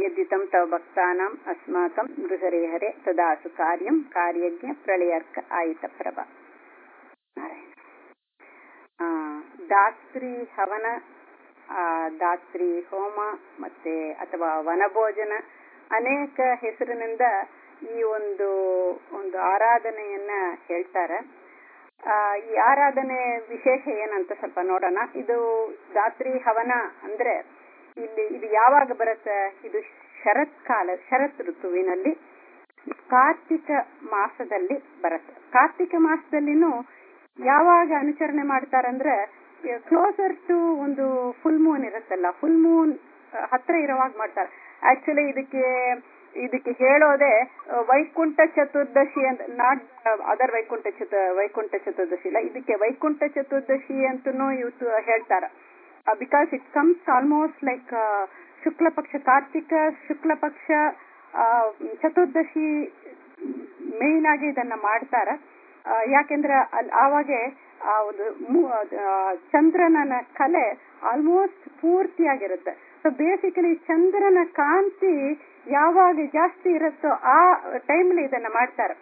यद्दितं तव भक्तानाम् अस्माकं नृहरे हरे तदासु कार्यं कार्यज्ञ ಪ್ರಳಯರ್ಕ ಆಯಿತ ಪ್ರಭ ನಾರಾಯಣ ಆ, ದಾತ್ರಿ ಹವನ ಆ, ದಾತ್ರಿ ಹೋಮ ಮತ್ತೆ ಅಥವಾ ವನಭೋಜನ ಅನೇಕ ಹೆಸರಿನಿಂದ ಈ ಒಂದು ಒಂದು ಆರಾಧನೆಯನ್ನ ಹೇಳ್ತಾರೆ ಆ, ಈ ಆರಾಧನೆ ವಿಶೇಷ ಏನಂತ ಸ್ವಲ್ಪ ನೋಡೋಣ ಇದು ದಾತ್ರಿ ಹವನ ಅಂದ್ರೆ ಇಲ್ಲಿ ಇದು ಯಾವಾಗ ಬರುತ್ತೆ ಇದು ಶರತ್ಕಾಲ ಶರತ್ ಋತುವಿನಲ್ಲಿ ಕಾರ್ತಿಕ ಮಾಸದಲ್ಲಿ ಬರುತ್ತೆ ಕಾರ್ತಿಕ ಮಾಸದಲ್ಲಿನೂ ಯಾವಾಗ ಅನುಚರಣೆ ಮಾಡ್ತಾರಂದ್ರೆ ಕ್ಲೋಸರ್ ಟು ಒಂದು ಫುಲ್ ಮೂನ್ ಇರುತ್ತಲ್ಲ ಫುಲ್ ಮೂನ್ ಹತ್ರ ಇರುವಾಗ ಮಾಡ್ತಾರೆ ಆಕ್ಚುಲಿ ಇದಕ್ಕೆ ಇದಕ್ಕೆ ಹೇಳೋದೇ ಆ, ವೈಕುಂಠ ಚತುರ್ದಶಿ ಅಂತ ನಾಟ್ ಅದರ್ ವೈಕುಂಠ ಚತು ವೈಕುಂಠ ಚತುರ್ದಶಿ ಇಲ್ಲ ಇದಕ್ಕೆ ವೈಕುಂಠ ಚತುರ್ದಶಿ ಅಂತನೂ ಇವತ್ತು ಹೇಳ್ತಾರೆ because it comes almost like ಶುಕ್ಲ ಪಕ್ಷ ಕಾರ್ತಿಕ ಶುಕ್ಲ ಪಕ್ಷ ಆ, ಚತುರ್ದಶಿ ಮೇನ್ ಆಗಿ ಇದನ್ನ ಮಾಡ್ತಾರ ಆ, ಯಾಕೆಂದ್ರೆ ಅಲ್ಲಿ ಆವಾಗೆ ಆ ಒಂದು ಮು- ಆ, ಚಂದ್ರನ ಕಲೆ ಆಲ್ಮೋಸ್ಟ್ ಪೂರ್ತಿಯಾಗಿರುತ್ತೆ ಸೊ ಬೇಸಿಕಲಿ ಚಂದ್ರನ ಕಾಂತಿ ಯಾವಾಗ ಜಾಸ್ತಿ ಇರುತ್ತೋ ಆ ಟೈಮ್ಲಿ ಇದನ್ನ ಮಾಡ್ತಾರೆ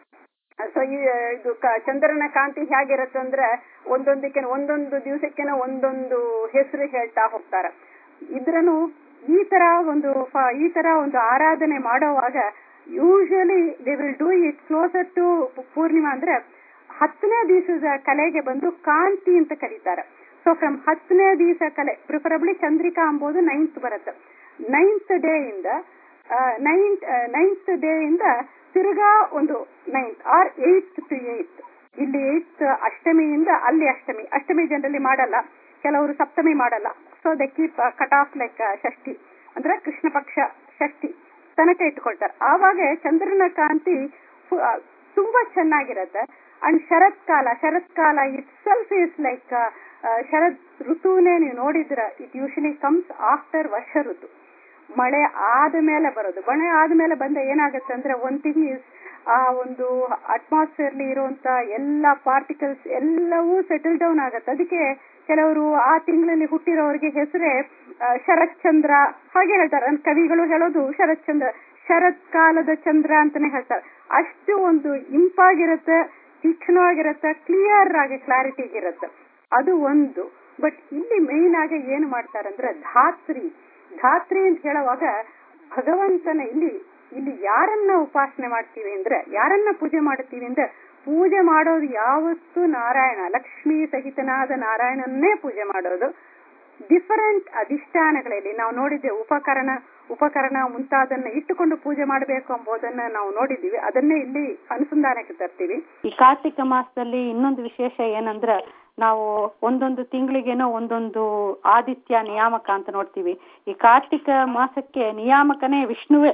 ಸೊ ಇದು ಕ- ಚಂದ್ರನ ಕಾಂತಿ ಹೇಗಿರುತ್ತೆ ಅಂದ್ರೆ ಒಂದೊಂದಕ್ಕೆ ಒಂದೊಂದು ದಿವಸಕ್ಕೆನ ಒಂದೊಂದು ಹೆಸರು ಹೇಳ್ತಾ ಹೋಗ್ತಾರೆ ಇದ್ರನು ಈ ತರ ಒಂದು ಫ- ಈ ತರ ಒಂದು ಆರಾಧನೆ ಮಾಡೋವಾಗ usually they will do it closer to ಪೂರ್ಣಿಮಾ ಅಂದ್ರೆ ಹತ್ತನೇ ದಿವಸದ ಕಲೆಗೆ ಬಂದು ಕಾಂತಿ ಅಂತ ಕರೀತಾರೆ ಸೊ ಫ್ರಮ್ ಹತ್ತನೇ ದಿವಸ ಕಲೆ ಪ್ರಿಫರಬ್ಲಿ ಚಂದ್ರಿಕಾ ಅಂಬೋದು ನೈನ್ತ್ ಬರುತ್ತೆ ನೈನ್ತ್ ಡೇ ಇಂದ ನೈನ್ತ್ ನೈನ್ತ್ ಡೇ ಇಂದ ತಿರ್ಗಾ ಒಂದು ninth or eighth to eighth ಇಲ್ಲಿ ಏಯ್ತ್ ಅಷ್ಟಮಿಯಿಂದ ಅಲ್ಲಿ ಅಷ್ಟಮಿ ಅಷ್ಟಮಿ ಜನರಲಿ ಮಾಡಲ್ಲ ಕೆಲವರು ಸಪ್ತಮಿ ಮಾಡಲ್ಲ so they keep cut off like ಷಷ್ಠಿ ಅಂದ್ರೆ ಕೃಷ್ಣ ಪಕ್ಷ ಷಷ್ಠಿ ತನಕ ಇಟ್ಕೊಳ್ತಾರೆ ಆವಾಗ ಚಂದ್ರನ ಕಾಂತಿ ಫು- ಆ, ತುಂಬಾ ಚೆನ್ನಾಗಿರತ್ತೆ ಅಂಡ್ ಶರತ್ ಕಾಲ ಶರತ್ ಕಾಲ ಇಟ್ ಸೆಲ್ಫ್ ಇಸ್ ಲೈಕ್ ಶರತ್ ಋತುನೇ ನೀವು ನೋಡಿದ್ರ ಇಟ್ ಯೂಶಲಿ ಕಮ್ಸ್ ಆಫ್ಟರ್ ವರ್ಷ ಋತು ಮಳೆ ಆದ ಮೇಲೆ ಬರೋದು ಮಳೆ ಆದ್ಮೇಲೆ ಬಂದ ಏನಾಗುತ್ತೆ ಅಂದ್ರೆ ಒನ್ ಥಿಂಗ್ ಇಸ್ ಆ ಒಂದು ಅಟ್ಮಾಸ್ಫಿಯರ್ ಇರುವಂತ ಎಲ್ಲ ಪಾರ್ಟಿಕಲ್ಸ್ ಎಲ್ಲವೂ ಸೆಟಲ್ ಡೌನ್ ಆಗತ್ತೆ ಅದಕ್ಕೆ ಕೆಲವರು ಆ ತಿಂಗಳಲ್ಲಿ ಹುಟ್ಟಿರೋರಿಗೆ ಹೆಸರೇ ಆ, ಶರತ್ ಚಂದ್ರ ಹಾಗೆ ಹೇಳ್ತಾರೆ ಅಂದ್ರೆ ಕವಿಗಳು ಹೇಳೋದು ಶರತ್ ಚಂದ್ರ ಶರತ್ ಕಾಲದ ಚಂದ್ರ ಅಂತಾನೆ ಹೇಳ್ತಾರೆ ಅಷ್ಟು ಒಂದು ಇಂಪಾಗಿರುತ್ತೆ ತೀಕ್ಷ್ಣವಾಗಿರುತ್ತೆ ಕ್ಲಿಯರ್ ಆಗಿ ಕ್ಲಾರಿಟಿ ಇರುತ್ತೆ ಅದು ಒಂದು ಬಟ್ ಇಲ್ಲಿ ಮೇನ್ ಆಗಿ ಏನು ಮಾಡ್ತಾರಂದ್ರೆ ಧಾತ್ರಿ ಧಾತ್ರಿ ಅಂತ ಹೇಳುವಾಗ ಭಗವಂತನ ಇಲ್ಲಿ ಇಲ್ಲಿ ಯಾರನ್ನ ಉಪಾಸನೆ ಮಾಡ್ತೀವಿ ಅಂದ್ರೆ ಯಾರನ್ನ ಪೂಜೆ ಮಾಡುತ್ತೀವಿ ಅಂದ್ರೆ ಪೂಜೆ ಮಾಡೋದು ಯಾವತ್ತೂ ನಾರಾಯಣ ಲಕ್ಷ್ಮೀ ಸಹಿತನಾದ ನಾರಾಯಣನ್ನೇ ಪೂಜೆ ಮಾಡೋದು ಡಿಫರೆಂಟ್ ಅಧಿಷ್ಠಾನಗಳಲ್ಲಿ ನಾವು ನೋಡಿದ್ದೆ ಉಪಕರಣ ಉಪಕರಣ ಮುಂತಾದನ್ನ ಇಟ್ಟುಕೊಂಡು ಪೂಜೆ ಮಾಡಬೇಕು ಎಂಬುದನ್ನ ನಾವು ನೋಡಿದ್ದೀವಿ ಅದನ್ನೇ ಇಲ್ಲಿ ಅನುಸಂಧಾನಕ್ಕೆ ತರ್ತೀವಿ ಈ ಕಾರ್ತಿಕ ಮಾಸದಲ್ಲಿ ಇನ್ನೊಂದು ವಿಶೇಷ ಏನಂದ್ರ ನಾವು ಒಂದೊಂದು ತಿಂಗಳಿಗೇನೋ ಒಂದೊಂದು ಆದಿತ್ಯ ನಿಯಾಮಕ ಅಂತ ನೋಡ್ತೀವಿ ಈ ಕಾರ್ತಿಕ ಮಾಸಕ್ಕೆ ನಿಯಾಮಕನೇ ವಿಷ್ಣುವೇ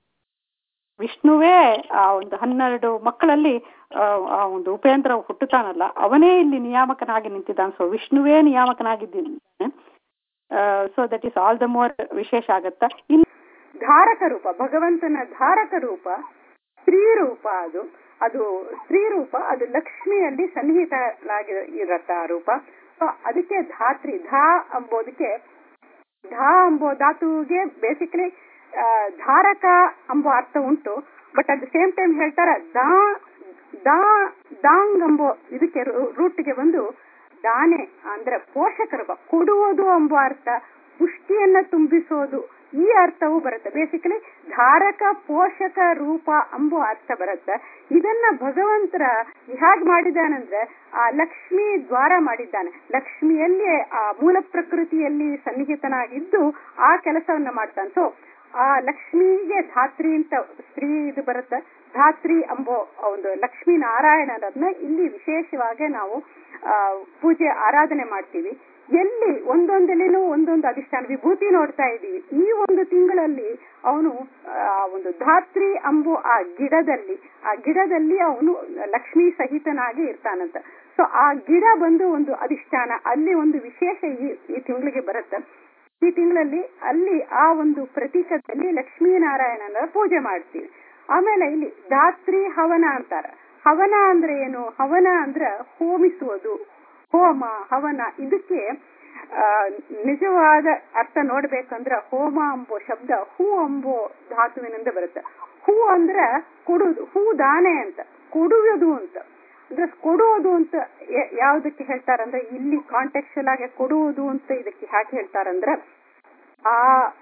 ವಿಷ್ಣುವೇ ಆ ಒಂದು ಹನ್ನೆರಡು ಮಕ್ಕಳಲ್ಲಿ ಆ, ಆ ಒಂದು ಉಪೇಂದ್ರ ಹುಟ್ಟುತ್ತಾನಲ್ಲ ಅವನೇ ಇಲ್ಲಿ ನಿಯಾಮಕನಾಗಿ ನಿಂತಿದ್ದಾನೆ ಸೊ ವಿಷ್ಣುವೇ ನಿಯಾಮಕನಾಗಿದ್ದಾನೆ so that is all the more ವಿಶೇಷ ಆಗತ್ತ ಇನ್ನು ಧಾರಕ ರೂಪ ಭಗವಂತನ ಧಾರಕ ರೂಪ ಸ್ತ್ರೀ ರೂಪ ಅದು ಅದು ಸ್ತ್ರೀ ರೂಪ ಅದು ಲಕ್ಷ್ಮಿಯಲ್ಲಿ ಸನ್ನಿಹಿತಲಾಗಿ ಇರತ್ತ ಆ ರೂಪ ಸೊ ಅದಕ್ಕೆ ಧಾತ್ರಿ ಧಾ ಅಂಬೋದಕ್ಕೆ ಧಾ ಅಂಬೋ ಧಾತುವಿಗೆ ಬೇಸಿಕಲಿ ಧಾರಕ ಎಂಬೋ ಅರ್ಥ ಉಂಟು but at the same time ಹೇಳ್ತಾರ ದಾ ದಾ ದಾಂಗ್ ಎಂಬೋ ಇದಕ್ಕೆ ರೂಟ್ಗೆ ಬಂದು ದಾನೆ ಅಂದ್ರೆ ಪೋಷಕ ರೂಪ ಕೊಡುವುದು ಎಂಬ ಅರ್ಥ ಪುಷ್ಟಿಯನ್ನ ತುಂಬಿಸೋದು ಈ ಅರ್ಥವೂ ಬರುತ್ತೆ ಬೇಸಿಕಲಿ ಧಾರಕ ಪೋಷಕ ರೂಪ ಎಂಬ ಅರ್ಥ ಬರುತ್ತೆ ಇದನ್ನ ಭಗವಂತರ ಹೇಗ್ ಮಾಡಿದಾನಂದ್ರೆ ಆ ಲಕ್ಷ್ಮಿ ದ್ವಾರ ಮಾಡಿದ್ದಾನೆ ಲಕ್ಷ್ಮಿಯಲ್ಲಿ ಆ ಮೂಲ ಪ್ರಕೃತಿಯಲ್ಲಿ ಸನ್ನಿಹಿತನಾಗಿದ್ದು ಆ ಕೆಲಸವನ್ನ ಮಾಡ್ತಾನೆ ಸೊ ಆ ಲಕ್ಷ್ಮಿಗೆ ಧಾತ್ರಿ ಅಂತ ಸ್ತ್ರೀ ಇದು ಬರುತ್ತೆ ಧಾತ್ರಿ ಎಂಬೋ ಒಂದು ಲಕ್ಷ್ಮೀ ನಾರಾಯಣರನ್ನ ಇಲ್ಲಿ ವಿಶೇಷವಾಗಿ ನಾವು ಆ, ಪೂಜೆ ಆರಾಧನೆ ಮಾಡ್ತೀವಿ ಎಲ್ಲಿ ಒಂದೊಂದಲ್ಲಿನೂ ಒಂದೊಂದು ಅಧಿಷ್ಠಾನ ವಿಭೂತಿ ನೋಡ್ತಾ ಇದ್ದೀವಿ ಈ ಒಂದು ತಿಂಗಳಲ್ಲಿ ಅವನು ಆ ಒಂದು ಧಾತ್ರಿ ಅಂಬು ಆ ಗಿಡದಲ್ಲಿ ಆ ಗಿಡದಲ್ಲಿ ಅವನು ಲಕ್ಷ್ಮೀ ಸಹಿತನಾಗಿ ಇರ್ತಾನಂತ ಸೊ ಆ ಗಿಡ ಬಂದು ಒಂದು ಅಧಿಷ್ಠಾನ ಅಲ್ಲಿ ಒಂದು ವಿಶೇಷ ಈ ಈ ತಿಂಗಳಿಗೆ ಬರುತ್ತೆ ಈ ತಿಂಗಳಲ್ಲಿ ಅಲ್ಲಿ ಆ ಒಂದು ಪ್ರತೀಕದಲ್ಲಿ ಲಕ್ಷ್ಮೀನಾರಾಯಣನ ಪೂಜೆ ಮಾಡ್ತೀವಿ ಆಮೇಲೆ ಇಲ್ಲಿ ಧಾತ್ರಿ ಹವನ ಅಂತಾರ ಹವನ ಅಂದ್ರೆ ಏನು ಹವನ ಅಂದ್ರೆ ಹೋಮಿಸುವುದು ಹೋಮ ಹವನ ಇದಕ್ಕೆ ಆ, ನಿಜವಾದ ಅರ್ಥ ನೋಡ್ಬೇಕಂದ್ರೆ ಹೋಮ ಅಂಬೋ ಶಬ್ದ ಹೂ ಅಂಬೋ ಧಾತುವಿನಿಂದ ಬರುತ್ತೆ ಹೂ ಅಂದ್ರೆ ಕೊಡುವುದು ಹೂ ದಾನೆ ಅಂತ ಕೊಡುವುದು ಅಂತ ಅಂದ್ರೆ ಕೊಡುವುದು ಅಂತ ಯ- ಯಾವ್ದಕ್ಕೆ ಹೇಳ್ತಾರಂದ್ರೆ ಇಲ್ಲಿ ಕಾಂಟೆಕ್ಚುಲ್ ಆಗಿ ಕೊಡುವುದು ಅಂತ ಇದಕ್ಕೆ ಯಾಕೆ ಹೇಳ್ತಾರಂದ್ರೆ ಆ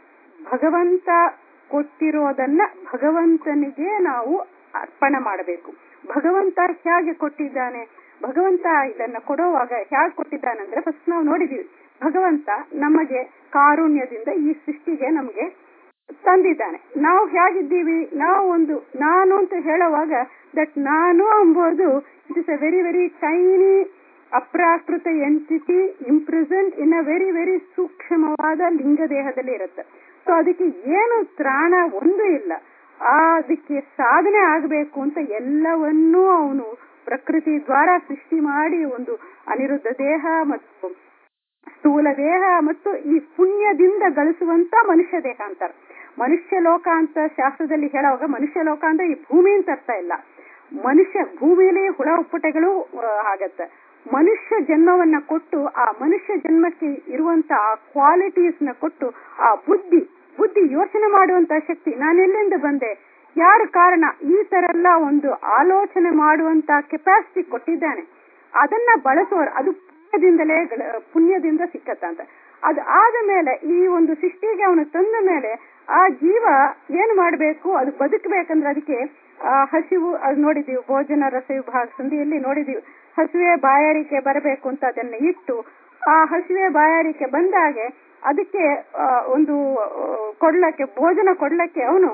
ಭಗವಂತ ಕೊಟ್ಟಿರೋದನ್ನ ಭಗವಂತನಿಗೆ ನಾವು ಅರ್ಪಣೆ ಮಾಡಬೇಕು ಭಗವಂತ ಹೇಗೆ ಕೊಟ್ಟಿದ್ದಾನೆ ಭಗವಂತ ಇದನ್ನ ಕೊಡುವಾಗ ಹೇಗೆ ಕೊಟ್ಟಿದ್ದಾನಂದ್ರೆ ಫಸ್ಟ್ ನಾವು ನೋಡಿದೀವಿ ಭಗವಂತ ನಮಗೆ ಕಾರುಣ್ಯದಿಂದ ಈ ಸೃಷ್ಟಿಗೆ ನಮಗೆ ತಂದಿದ್ದಾನೆ ನಾವು ಹೇಗಿದ್ದೀವಿ ನಾವು ಒಂದು ನಾನು ಅಂತ ಹೇಳುವಾಗ ದಟ್ ನಾನು ಎಂಬುದು it is a very very tiny ಅಪ್ರಾಕೃತ ಎಂಟಿಟಿ ಇಂಪ್ರೆಸೆಂಟ್ ಇನ್ ಅ ವೆರಿ ವೆರಿ ಸೂಕ್ಷ್ಮವಾದ ಲಿಂಗ ದೇಹದಲ್ಲಿ ಇರುತ್ತೆ ಸೊ ಅದಕ್ಕೆ ಏನು ತ್ರಾಣ ಒಂದು ಇಲ್ಲ ಆ ಅದಕ್ಕೆ ಸಾಧನೆ ಆಗಬೇಕು ಅಂತ ಎಲ್ಲವನ್ನೂ ಅವನು ಪ್ರಕೃತಿ ದ್ವಾರ ಸೃಷ್ಟಿ ಮಾಡಿ ಒಂದು ಅನಿರುದ್ಧ ದೇಹ ಮತ್ತು ಸ್ಥೂಲ ದೇಹ ಮತ್ತು ಈ ಪುಣ್ಯದಿಂದ ಗಳಿಸುವಂತ ಮನುಷ್ಯ ದೇಹ ಅಂತಾರೆ ಮನುಷ್ಯ ಲೋಕ ಅಂತ ಶಾಸ್ತ್ರದಲ್ಲಿ ಹೇಳುವಾಗ ಮನುಷ್ಯ ಲೋಕ ಅಂದ್ರೆ ಈ ಭೂಮಿ ಅಂತ ಅರ್ಥ ಇಲ್ಲ ಮನುಷ್ಯ ಭೂಮಿಯಲ್ಲಿ ಹುಳ ಉಪ್ಪಟೆಗಳು ಆ, ಆಗತ್ತೆ ಮನುಷ್ಯ ಜನ್ಮವನ್ನ ಕೊಟ್ಟು ಆ ಮನುಷ್ಯ ಜನ್ಮಕ್ಕೆ ಇರುವಂತ ಆ ಕ್ವಾಲಿಟೀಸ್ ನ ಕೊಟ್ಟು ಆ ಬುದ್ಧಿ ಬುದ್ಧಿ ಯೋಚನೆ ಮಾಡುವಂತ ಶಕ್ತಿ ನಾನು ಎಲ್ಲಿಂದ ಬಂದೆ ಯಾರು ಕಾರಣ ಈ ತರ ಎಲ್ಲ ಒಂದು ಆಲೋಚನೆ ಮಾಡುವಂತ ಕೆಪಾಸಿಟಿ ಕೊಟ್ಟಿದ್ದಾನೆ ಅದನ್ನ ಬಳಸುವರು ಅದು ಪುಣ್ಯದಿಂದಲೇ ಗಳ- ಪುಣ್ಯದಿಂದ ಸಿಕ್ಕತ್ತಂತ ಅದು ಆದ ಮೇಲೆ ಈ ಒಂದು ಸೃಷ್ಟಿಗೆ ಅವನು ತಂದ ಮೇಲೆ ಆ ಜೀವ ಏನ್ ಮಾಡ್ಬೇಕು ಅದು ಬದುಕಬೇಕಂದ್ರೆ ಅದಕ್ಕೆ ಆ ಹಸಿವು ಅದು ನೋಡಿದೀವಿ ಭೋಜನ ರಸ ವಿಭಾಗ ಸಂಧಿಯಲ್ಲಿ ನೋಡಿದೀವಿ ಹಸಿವೆ ಬಾಯಾರಿಕೆ ಬರಬೇಕು ಅಂತ ಅದನ್ನ ಇಟ್ಟು ಆ ಹಸಿವೆ ಬಾಯಾರಿಕೆ ಬಂದಾಗೆ ಅದಕ್ಕೆ ಆ, ಒಂದು ಆ, ಕೊಡ್ಲಕ್ಕೆ ಭೋಜನ ಕೊಡ್ಲಕ್ಕೆ ಅವನು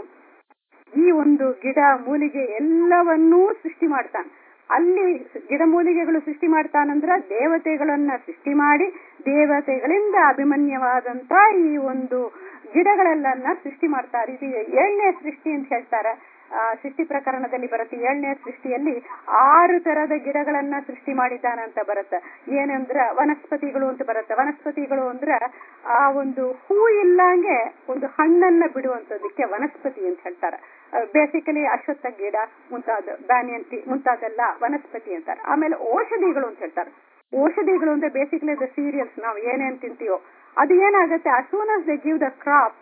ಈ ಒಂದು ಗಿಡ ಮೂಲಿಗೆ ಎಲ್ಲವನ್ನೂ ಸೃಷ್ಟಿ ಮಾಡ್ತಾನೆ ಅಲ್ಲಿ ಗಿಡ ಮೂಲಿಗೆಗಳು ಸೃಷ್ಟಿ ಮಾಡ್ತಾನಂದ್ರ ದೇವತೆಗಳನ್ನ ಸೃಷ್ಟಿ ಮಾಡಿ ದೇವತೆಗಳಿಂದ ಅಭಿಮನ್ಯವಾದಂತ ಈ ಒಂದು ಗಿಡಗಳೆಲ್ಲನ್ನ ಸೃಷ್ಟಿ ಮಾಡ್ತಾರೆ ಇದು ಏಳನೇ ಸೃಷ್ಟಿ ಅಂತ ಹೇಳ್ತಾರೆ ಆ, ಸೃಷ್ಟಿ ಪ್ರಕರಣದಲ್ಲಿ ಬರುತ್ತೆ ಏಳನೇ ಸೃಷ್ಟಿಯಲ್ಲಿ ಆರು ತರದ ಗಿಡಗಳನ್ನ ಸೃಷ್ಟಿ ಮಾಡಿದ್ದಾನಂತ ಬರುತ್ತೆ ಏನಂದ್ರ ವನಸ್ಪತಿಗಳು ಅಂತ ಬರುತ್ತೆ ವನಸ್ಪತಿಗಳು ಅಂದ್ರ ಆ ಒಂದು ಹೂ ಇಲ್ಲಂಗೆ ಒಂದು ಹಣ್ಣನ್ನ ಬಿಡುವಂತದಕ್ಕೆ ವನಸ್ಪತಿ ಅಂತ ಹೇಳ್ತಾರೆ ಬೇಸಿಕಲಿ ಅಶ್ವತ್ಥ ಗಿಡ ಮುಂತಾದ ಬ್ಯಾನಿಯನ್ ಟಿ ಮುಂತಾದೆಲ್ಲ ವನಸ್ಪತಿ ಅಂತಾರೆ ಆಮೇಲೆ ಔಷಧಿಗಳು ಅಂತ ಹೇಳ್ತಾರೆ ಔಷಧಿಗಳು ಅಂದ್ರೆ ಬೇಸಿಕಲಿ ದ ಸೀರಿಯಲ್ಸ್ ನಾವು ಏನೇನ್ ತಿಂತೀವೋ ಅದು ಏನಾಗುತ್ತೆ as soon as the give the crop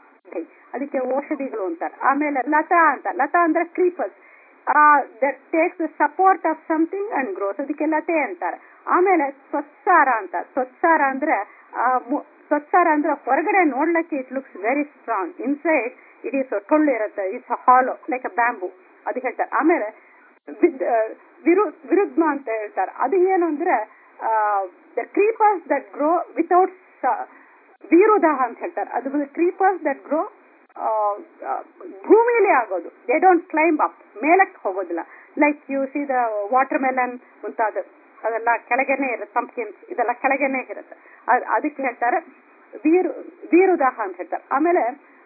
ಅದಕ್ಕೆ ಔಷಧಿಗಳು ಅಂತಾರೆ ಆಮೇಲೆ ಲತಾ ಅಂತ ಲತಾ ಅಂದ್ರೆ creepers that takes the support of something and growth ಅದಕ್ಕೆ ಲತೆ ಅಂತಾರೆ ಆಮೇಲೆ ಸ್ವತ್ಸಾರ ಅಂತ ಸ್ವತ್ಸಾರ ಅಂದ್ರೆ ಆ, ಮು- ಸ್ವತ್ಸಾರ ಅಂದ್ರೆ ಹೊರಗಡೆ ನೋಡ್ಲಿಕ್ಕೆ it looks very strong inside it is ಟೊಳ್ಳು ಇರುತ್ತೆ it's hollow like a bamboo ಅದು ಹೇಳ್ತಾರೆ ಆಮೇಲೆ ವಿದ್ ವಿರು ವಿರುದ್ಧ ಅಂತ ಹೇಳ್ತಾರೆ ಅದು ಏನು ಅಂದ್ರೆ the creepers that grow without ವಿರುದಾಹ ಅಂತ ಹೇಳ್ತಾರೆ ಅದು ಕ್ರೀಪರ್ಸ್ ದಟ್ ಗ್ರೋ ಭೂಮಿಯಲ್ಲಿ ಆಗೋದು ದೇ ಡೋಂಟ್ ಕ್ಲೈಂಬ್ ಅಪ್ ಮೇಲಕ್ಕೆ ಹೋಗೋದಿಲ್ಲ like you see the watermelon ಮುಂತಾದ ಅದೆಲ್ಲ ಕೆಳಗೆನೆ ಇರುತ್ತೆ ಪಂಪ್ಕಿನ್ಸ್ ಇದೆಲ್ಲ ಕೆಳಗೆನೆ ಇರುತ್ತೆ ಅದ್- ಅದಕ್ಕೆ ಹೇಳ್ತಾರೆ ವೀರು ವೀರುದಾಹ ಅಂತ ಹೇಳ್ತಾರೆ ಆಮೇಲೆ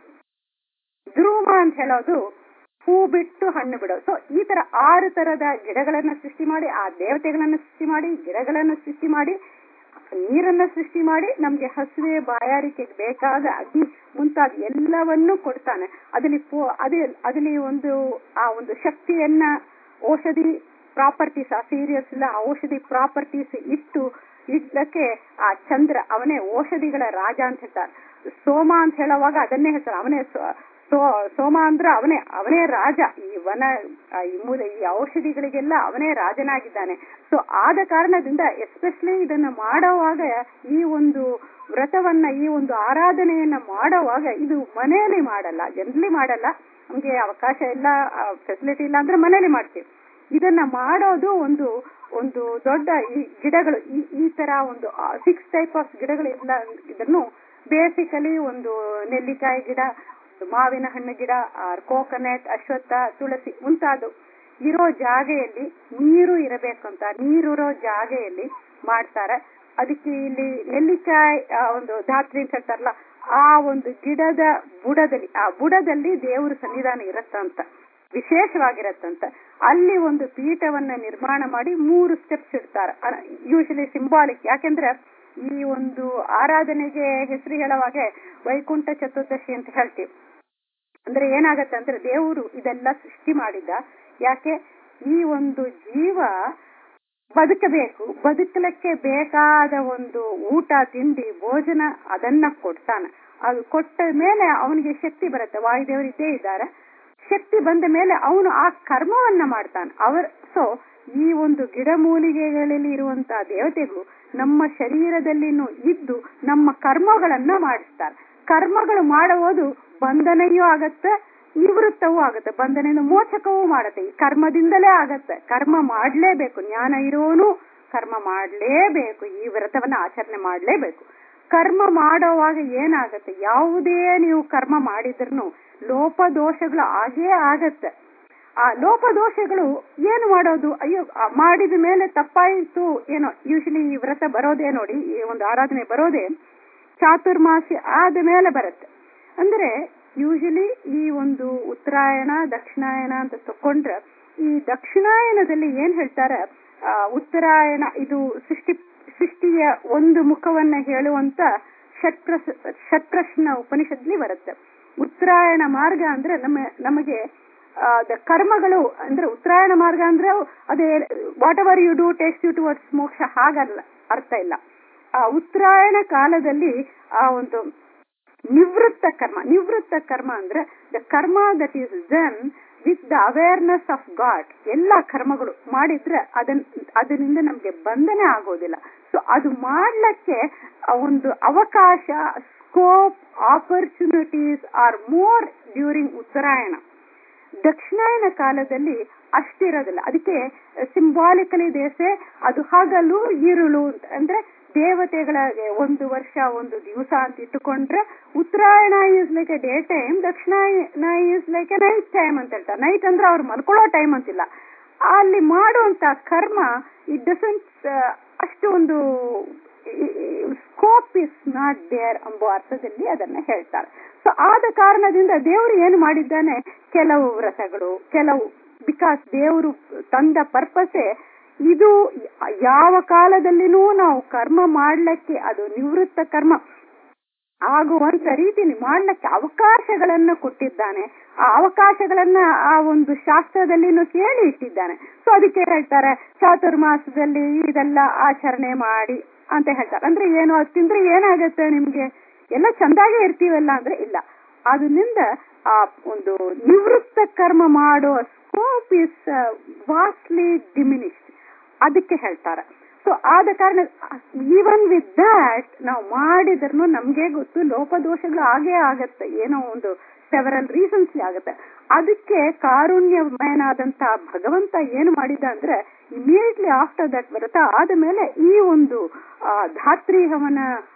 ಧ್ರುವ ಅಂತ ಹೇಳೋದು ಹೂ ಬಿಟ್ಟು ಹಣ್ಣು ಬಿಡೋದು ಸೊ ಈ ತರ ಆರು ತರದ ಗಿಡಗಳನ್ನ ಸೃಷ್ಟಿ ಮಾಡಿ ಆ ದೇವತೆಗಳನ್ನ ಸೃಷ್ಟಿ ಮಾಡಿ ಗಿಡಗಳನ್ನ ಸೃಷ್ಟಿ ಮಾಡಿ ನೀರನ್ನ ಸೃಷ್ಟಿ ಮಾಡಿ ನಮ್ಗೆ ಹಸಿವೆ ಬಾಯಾರಿಕೆಗೆ ಬೇಕಾದ ಅಗ್ನಿ ಮುಂತಾದ ಎಲ್ಲವನ್ನೂ ಕೊಡ್ತಾನೆ ಅದಲ್ಲಿ ಪೋ- ಅದೇ ಅದಲ್ಲಿ ಒಂದು ಆ ಒಂದು ಶಕ್ತಿಯನ್ನ ಔಷಧಿ ಪ್ರಾಪರ್ಟೀಸ್ ಆ ಸೀರಿಯಸ್ ಇಲ್ಲ ಆ ಔಷಧಿ ಪ್ರಾಪರ್ಟೀಸ್ ಇಟ್ಟು ಇಡ್ಲಕ್ಕೆ ಆ ಚಂದ್ರ ಅವನೇ ಔಷಧಿಗಳ ರಾಜ ಅಂತ ಹೇಳ್ತಾರೆ ಸೋಮ ಅಂತ ಹೇಳುವಾಗ ಅದನ್ನೇ ಹೇಳ್ತಾರೆ ಅವನೇ ಸ್ವ- ಸೋ- ಸೋಮ ಅಂದ್ರೆ ಅವನೇ ಅವನೇ ರಾಜ ಈ ವನ ಆ, ಈ ಮೂಲ ಈ ಔಷಧಿಗಳಿಗೆಲ್ಲ ಅವನೇ ರಾಜನಾಗಿದ್ದಾನೆ ಸೊ ಆದ ಕಾರಣದಿಂದ ಎಸ್ಪೆಷಲಿ ಇದನ್ನ ಮಾಡೋವಾಗ ಈ ಒಂದು ವ್ರತವನ್ನ ಈ ಒಂದು ಆರಾಧನೆಯನ್ನ ಮಾಡೋವಾಗ ಇದು ಮನೆಯಲ್ಲಿ ಮಾಡಲ್ಲ ಜನರಲಿ ಮಾಡಲ್ಲ ನಮ್ಗೆ ಅವಕಾಶ ಇಲ್ಲ ಫೆಸಿಲಿಟಿ ಇಲ್ಲ ಅಂದ್ರೆ ಮನೇಲಿ ಮಾಡ್ತೀವಿ ಇದನ್ನ ಮಾಡೋದು ಒಂದು ಒಂದು ದೊಡ್ಡ ಈ ಗಿಡಗಳು ಈ ಈ ತರ ಒಂದು ಸಿಕ್ಸ್ ಟೈಪ್ ಆಫ್ ಗಿಡಗಳು ಇಲ್ಲ ಇದನ್ನು ಬೇಸಿಕಲಿ ಒಂದು ನೆಲ್ಲಿಕಾಯಿ ಗಿಡ ಮಾವಿನ ಹಣ್ಣು ಗಿಡ ಕೋಕೋನಟ್ ಅಶ್ವತ್ಥ ತುಳಸಿ ಮುಂತಾದ ಇರೋ ಜಾಗೆಯಲ್ಲಿ ನೀರು ಇರಬೇಕಂತ ನೀರಿರೋ ಜಾಗೆಯಲ್ಲಿ ಮಾಡ್ತಾರೆ ಅದಕ್ಕೆ ಇಲ್ಲಿ ನೆಲ್ಲಿಕಾಯಿ ಆ, ಒಂದು ಧಾತ್ರಿ ಅಂತ ಹೇಳ್ತಾರಲ್ಲ ಆ ಒಂದು ಗಿಡದ ಬುಡದಲ್ಲಿ ಆ ಬುಡದಲ್ಲಿ ದೇವರ ಸನ್ನಿಧಾನ ಇರತ್ತಂತ ವಿಶೇಷವಾಗಿರತ್ತಂತ ಅಲ್ಲಿ ಒಂದು ಪೀಠವನ್ನ ನಿರ್ಮಾಣ ಮಾಡಿ ಮೂರು ಸ್ಟೆಪ್ಸ್ ಇಡ್ತಾರೆ ಯೂಶಲಿ ಸಿಂಬಾಲಿಕ್ ಯಾಕೆಂದ್ರೆ ಈ ಒಂದು ಆರಾಧನೆಗೆ ಹೆಸರು ಹೇಳುವಾಗೆ ವೈಕುಂಠ ಚತುರ್ದಶಿ ಅಂತ ಹೇಳ್ತೀವಿ ಅಂದ್ರೆ ಏನಾಗತ್ತೆ ಅಂದ್ರೆ ದೇವರು ಇದೆಲ್ಲ ಸೃಷ್ಟಿ ಮಾಡಿದ ಯಾಕೆ ಈ ಒಂದು ಜೀವ ಬದುಕಬೇಕು ಬದುಕಲಿಕ್ಕೆ ಬೇಕಾದ ಒಂದು ಊಟ ತಿಂಡಿ ಭೋಜನ ಅದನ್ನ ಕೊಡ್ತಾನೆ ಅದು ಕೊಟ್ಟ ಮೇಲೆ ಅವನಿಗೆ ಶಕ್ತಿ ಬರುತ್ತೆ ವಾಯುದೇವರು ಇದ್ದೇ ಇದ್ದಾರೆ ಶಕ್ತಿ ಬಂದ ಮೇಲೆ ಅವನು ಆ ಕರ್ಮವನ್ನ ಮಾಡ್ತಾನೆ ಅವರ್ ಸೊ ಈ ಒಂದು ಗಿಡಮೂಲಿಕೆಗಳಲ್ಲಿ ಇರುವಂತಹ ದೇವತೆಗಳು ನಮ್ಮ ಶರೀರದಲ್ಲಿನೂ ಇದ್ದು ನಮ್ಮ ಕರ್ಮಗಳನ್ನ ಮಾಡಿಸ್ತಾರೆ ಕರ್ಮಗಳು ಮಾಡುವುದು ಬಂಧನೆಯೂ ಆಗತ್ತೆ ನಿವೃತ್ತವೂ ಆಗತ್ತೆ ಬಂಧನೆಯಿಂದ ಮೋಚಕವೂ ಮಾಡತ್ತೆ ಈ ಕರ್ಮದಿಂದಲೇ ಆಗತ್ತೆ ಕರ್ಮ ಮಾಡ್ಲೇಬೇಕು ಜ್ಞಾನ ಇರೋನು ಕರ್ಮ ಮಾಡ್ಲೇಬೇಕು ಈ ವ್ರತವನ್ನ ಆಚರಣೆ ಮಾಡ್ಲೇಬೇಕು ಕರ್ಮ ಮಾಡೋವಾಗ ಏನಾಗತ್ತೆ ಯಾವುದೇ ನೀವು ಕರ್ಮ ಮಾಡಿದ್ರು ಲೋಪದೋಷಗಳು ಆಗೇ ಆಗತ್ತೆ ಆ ಲೋಪದೋಷಗಳು ಏನು ಮಾಡೋದು ಅಯ್ಯೋ ಆ ಮಾಡಿದ ಮೇಲೆ ತಪ್ಪಾಯಿತು ಏನೋ ಯೂಶಲಿ ಈ ವ್ರತ ಬರೋದೇ ನೋಡಿ ಈ ಒಂದು ಆರಾಧನೆ ಬರೋದೇ ಚಾತುರ್ಮಾಸಿ ಆದ ಮೇಲೆ ಬರುತ್ತೆ ಅಂದ್ರೆ ಯೂಶಲಿ ಈ ಒಂದು ಉತ್ತರಾಯಣ ದಕ್ಷಿಣಾಯನ ಅಂತ ತಕೊಂಡ್ರೆ ಈ ದಕ್ಷಿಣಾಯನದಲ್ಲಿ ಏನ್ ಹೇಳ್ತಾರೆ ಆ, ಉತ್ತರಾಯಣ ಇದು ಸೃಷ್ಟಿ ಸೃಷ್ಟಿಯ ಒಂದು ಮುಖವನ್ನ ಹೇಳುವಂತ ಷಟ್ಪ್ರಸ್ ಷಟ್ಪ್ರಶ್ನ ಉಪನಿಷತ್ಲಿ ಬರುತ್ತೆ ಉತ್ತರಾಯಣ ಮಾರ್ಗ ಅಂದ್ರೆ ನಮ್ಮ ನಮಗೆ ಆ, ದ ಕರ್ಮಗಳು ಅಂದ್ರೆ ಉತ್ತರಾಯಣ ಮಾರ್ಗ ಅಂದ್ರೆ ಅದೇ whatever you do taste you towards ಮೋಕ್ಷ ಹಾಗಲ್ಲ ಅರ್ಥ ಇಲ್ಲ ಆ ಉತ್ತರಾಯಣ ಕಾಲದಲ್ಲಿ ಆ ಒಂದು ನಿವೃತ್ತ ಕರ್ಮ ನಿವೃತ್ತ ಕರ್ಮ ಅಂದ್ರೆ the karma that is done with the awareness of God ಎಲ್ಲಾ ಕರ್ಮಗಳು ಮಾಡಿದ್ರೆ ಅದನ್ ಅದರಿಂದ ನಮ್ಗೆ ಬಂಧನೆ ಆಗೋದಿಲ್ಲ ಸೊ ಅದು ಮಾಡ್ಲಿಕ್ಕೆ ಆ ಒಂದು ಅವಕಾಶ scope opportunities are more during ಉತ್ತರಾಯಣ ದಕ್ಷಿಣಾಯನ ಕಾಲದಲ್ಲಿ ಅಷ್ಟಿರೋದಿಲ್ಲ ಅದಕ್ಕೆ ಸಿಂಬಾಲಿಕಲಿ ದೇಸೆ ಅದು ಹಗಲು ಇರುಳು ಅಂತ ಅಂದ್ರೆ ದೇವತೆಗಳ ಒಂದು ವರ್ಷ ಒಂದು ದಿವಸ ಅಂತ ಇಟ್ಟುಕೊಂಡ್ರೆ ಉತ್ತರಾಯಣ is like a day time ದಕ್ಷಿಣಾಯನ is like a night time ಅಂತ ಹೇಳ್ತಾರೆ ನೈಟ್ ಅಂದ್ರೆ ಅವ್ರು ಮಲ್ಕೊಳ್ಳೋ ಟೈಮ್ ಅಂತಿಲ್ಲ ಅಲ್ಲಿ ಮಾಡುವಂತ ಕರ್ಮ ಇಟ್ ಡಸಂಟ್ ಅಷ್ಟು ಒಂದು ಸ್ಕೋಪ್ ಇಸ್ ನಾಟ್ ದೇರ್ ಎಂಬ ಅರ್ಥದಲ್ಲಿ ಅದನ್ನ ಹೇಳ್ತಾರೆ ಸೊ ಆದ ಕಾರಣದಿಂದ ದೇವರು ಏನು ಮಾಡಿದ್ದಾನೆ ಕೆಲವು ವ್ರತಗಳು ಕೆಲವು ಬಿಕಾಸ್ ದೇವರು ತಂದ ಪರ್ಪಸೆ ಇದು ಯಾವ ಕಾಲದಲ್ಲಿನೂ ನಾವು ಕರ್ಮ ಮಾಡ್ಲಿಕ್ಕೆ ಅದು ನಿವೃತ್ತ ಕರ್ಮ ಆಗುವಂತ ರೀತಿಯಲ್ಲಿ ಮಾಡ್ಲಿಕ್ಕೆ ಅವಕಾಶಗಳನ್ನ ಕೊಟ್ಟಿದ್ದಾನೆ ಆ ಅವಕಾಶಗಳನ್ನ ಆ ಒಂದು ಶಾಸ್ತ್ರದಲ್ಲಿನೂ ಕೇಳಿ ಇಟ್ಟಿದ್ದಾನೆ ಸೊ ಅದಕ್ಕೆ ಹೇಳ್ತಾರೆ ಚಾತುರ್ಮಾಸದಲ್ಲಿ ಇದೆಲ್ಲ ಆಚರಣೆ ಮಾಡಿ ಅಂತ ಹೇಳ್ತಾರೆ ಅಂದ್ರೆ ಏನು ಅದು ತಿಂದ್ರೆ ಏನಾಗತ್ತೆ ನಿಮ್ಗೆ ಎಲ್ಲ ಚಂದಾಗೆ ಇರ್ತೀವಲ್ಲ ಅಂದ್ರೆ ಇಲ್ಲ ಅದರಿಂದ ಆ ಒಂದು ನಿವೃತ್ತ ಕರ್ಮ ಮಾಡೋ ಸ್ಕೋಪ್ ಇಸ್ ವಾಸ್ಟ್ಲಿ ಡಿಮಿನಿಷ್ಡ್ ಅದಕ್ಕೆ ಹೇಳ್ತಾರೆ ಸೊ ಆದ ಕಾರಣ ಈವನ್ ವಿತ್ ದಟ್ ನಾವು ಮಾಡಿದ್ರು ನಮ್ಗೆ ಗೊತ್ತು ಲೋಪದೋಷಗಳು ಆಗೇ ಆಗತ್ತೆ ಏನೋ ಒಂದು ಸೆವರಲ್ ರೀಸನ್ಸ್ ಆಗತ್ತೆ ಅದಕ್ಕೆ ಕಾರುಣ್ಯಮಯನಾದಂತ ಭಗವಂತ ಏನು ಮಾಡಿದ ಅಂದ್ರೆ ಇಮಿಡಿಯೇಟ್ಲಿ ಆಫ್ಟರ್ ದಟ್ ವ್ರತ ಆದ ಮೇಲೆ ಈ ಒಂದು ಧಾತ್ರಿ ಹವನ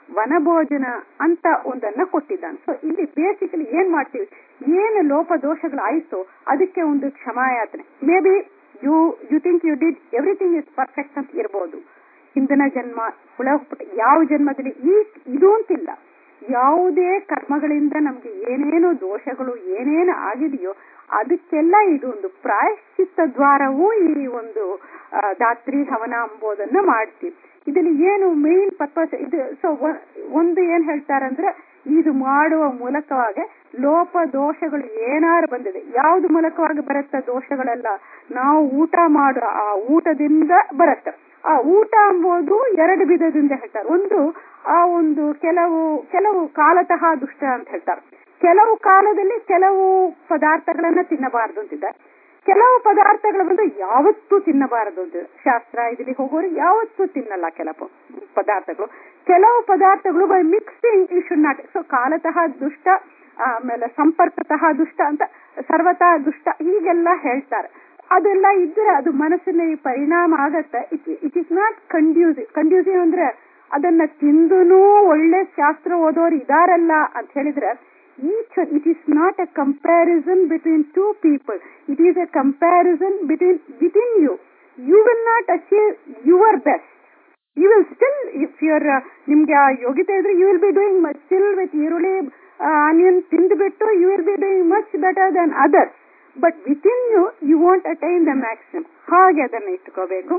ವನಭೋಜನ ಅಂತ ಒಂದನ್ನ ಕೊಟ್ಟಿದ್ದಾನೆ ಸೊ ಇಲ್ಲಿ ಬೇಸಿಕಲಿ ಏನ್ ಮಾಡ್ತೀವಿ ಏನು ಲೋಪದೋಷಗಳು ಆಯ್ತು ಅದಕ್ಕೆ ಒಂದು ಕ್ಷಮಾಯಾತನೆ maybe you you think you did everything is perfect ಅಂತ ಇರ್ಬೋದು ಹಿಂದಿನ ಜನ್ಮ ಹುಳ ಯಾವ ಜನ್ಮದಲ್ಲಿ ಈ ಇದು ಅಂತಿಲ್ಲ ಯಾವುದೇ ಕರ್ಮಗಳಿಂದ ನಮ್ಗೆ ಏನೇನು ದೋಷಗಳು ಏನೇನು ಆಗಿದೆಯೋ ಅದಕ್ಕೆಲ್ಲ ಇದು ಒಂದು ಪ್ರಾಯಶ್ಚಿತ್ತ ದ್ವಾರವೂ ಈ ಒಂದು ದಾತ್ರಿ ಹವನ ಅಂಬೋದನ್ನ ಮಾಡ್ತೀವಿ ಇದರಲ್ಲಿ ಏನು ಮೇನ್ ಪರ್ಪಸ್ ಇದು ಸೊ ಒಂದು ಏನ್ ಹೇಳ್ತಾರಂದ್ರೆ ಇದು ಮಾಡುವ ಮೂಲಕವಾಗಿ ಲೋಪ ದೋಷಗಳು ಏನಾರು ಬಂದಿದೆ ಯಾವ್ದು ಮೂಲಕವಾಗಿ ಬರುತ್ತೆ ದೋಷಗಳೆಲ್ಲ ನಾವು ಊಟ ಮಾಡೋ ಆ ಊಟದಿಂದ ಬರುತ್ತೆ ಆ ಊಟ ಎಂಬುದು ಎರಡು ವಿಧದಿಂದ ಹೇಳ್ತಾರೆ ಒಂದು ಆ ಒಂದು ಕೆಲವು ಕೆಲವು ಕಾಲತಃ ದುಷ್ಟ ಅಂತ ಹೇಳ್ತಾರೆ ಕೆಲವು ಕಾಲದಲ್ಲಿ ಕೆಲವು ಪದಾರ್ಥಗಳನ್ನ ತಿನ್ನಬಾರದು ಅಂತಿದ್ದಾರೆ ಕೆಲವು ಪದಾರ್ಥಗಳು ಬಂದು ಯಾವತ್ತೂ ತಿನ್ನಬಾರದು ಅಂತ ಶಾಸ್ತ್ರ ಇದರಲ್ಲಿ ಹೋಗೋರು ಯಾವತ್ತೂ ತಿನ್ನಲ್ಲ ಕೆಲವು ಪದಾರ್ಥಗಳು ಕೆಲವು ಪದಾರ್ಥಗಳು by mixing you should not so ಕಾಲತಃ ದುಷ್ಟ ಆಮೇಲೆ ಸಂಪರ್ಕತಃ ದುಷ್ಟ ಅಂತ ಸರ್ವತಃ ದುಷ್ಟ ಹೀಗೆಲ್ಲ ಹೇಳ್ತಾರೆ ಅದೆಲ್ಲ ಇದ್ರೆ ಅದು ಮನಸ್ಸಿನ ಈ ಪರಿಣಾಮ ಆಗತ್ತೆ it it is not conducive conducive ಅಂದ್ರೆ ಅದನ್ನ ತಿಂದುನೂ ಒಳ್ಳೆ ಶಾಸ್ತ್ರ ಓದೋರು ಇದಾರಲ್ಲ ಅಂತ ಹೇಳಿದ್ರೆ each one, it is not a comparison between two people. It is a comparison between within you. You will not achieve your best. You will still, if you're, uh, ನಿಮ್ಗೆ ಆ ಯೋಗ್ಯತೆ ಇದ್ರೆ you will be doing much still with ಈರುಳ್ಳಿ onion ತಿಂದ್ಬಿಟ್ಟು you will be doing much better than others but within you you want attain the maximum ಹಾಗೆ ಅದನ್ನ ಇಟ್ಕೋಬೇಕು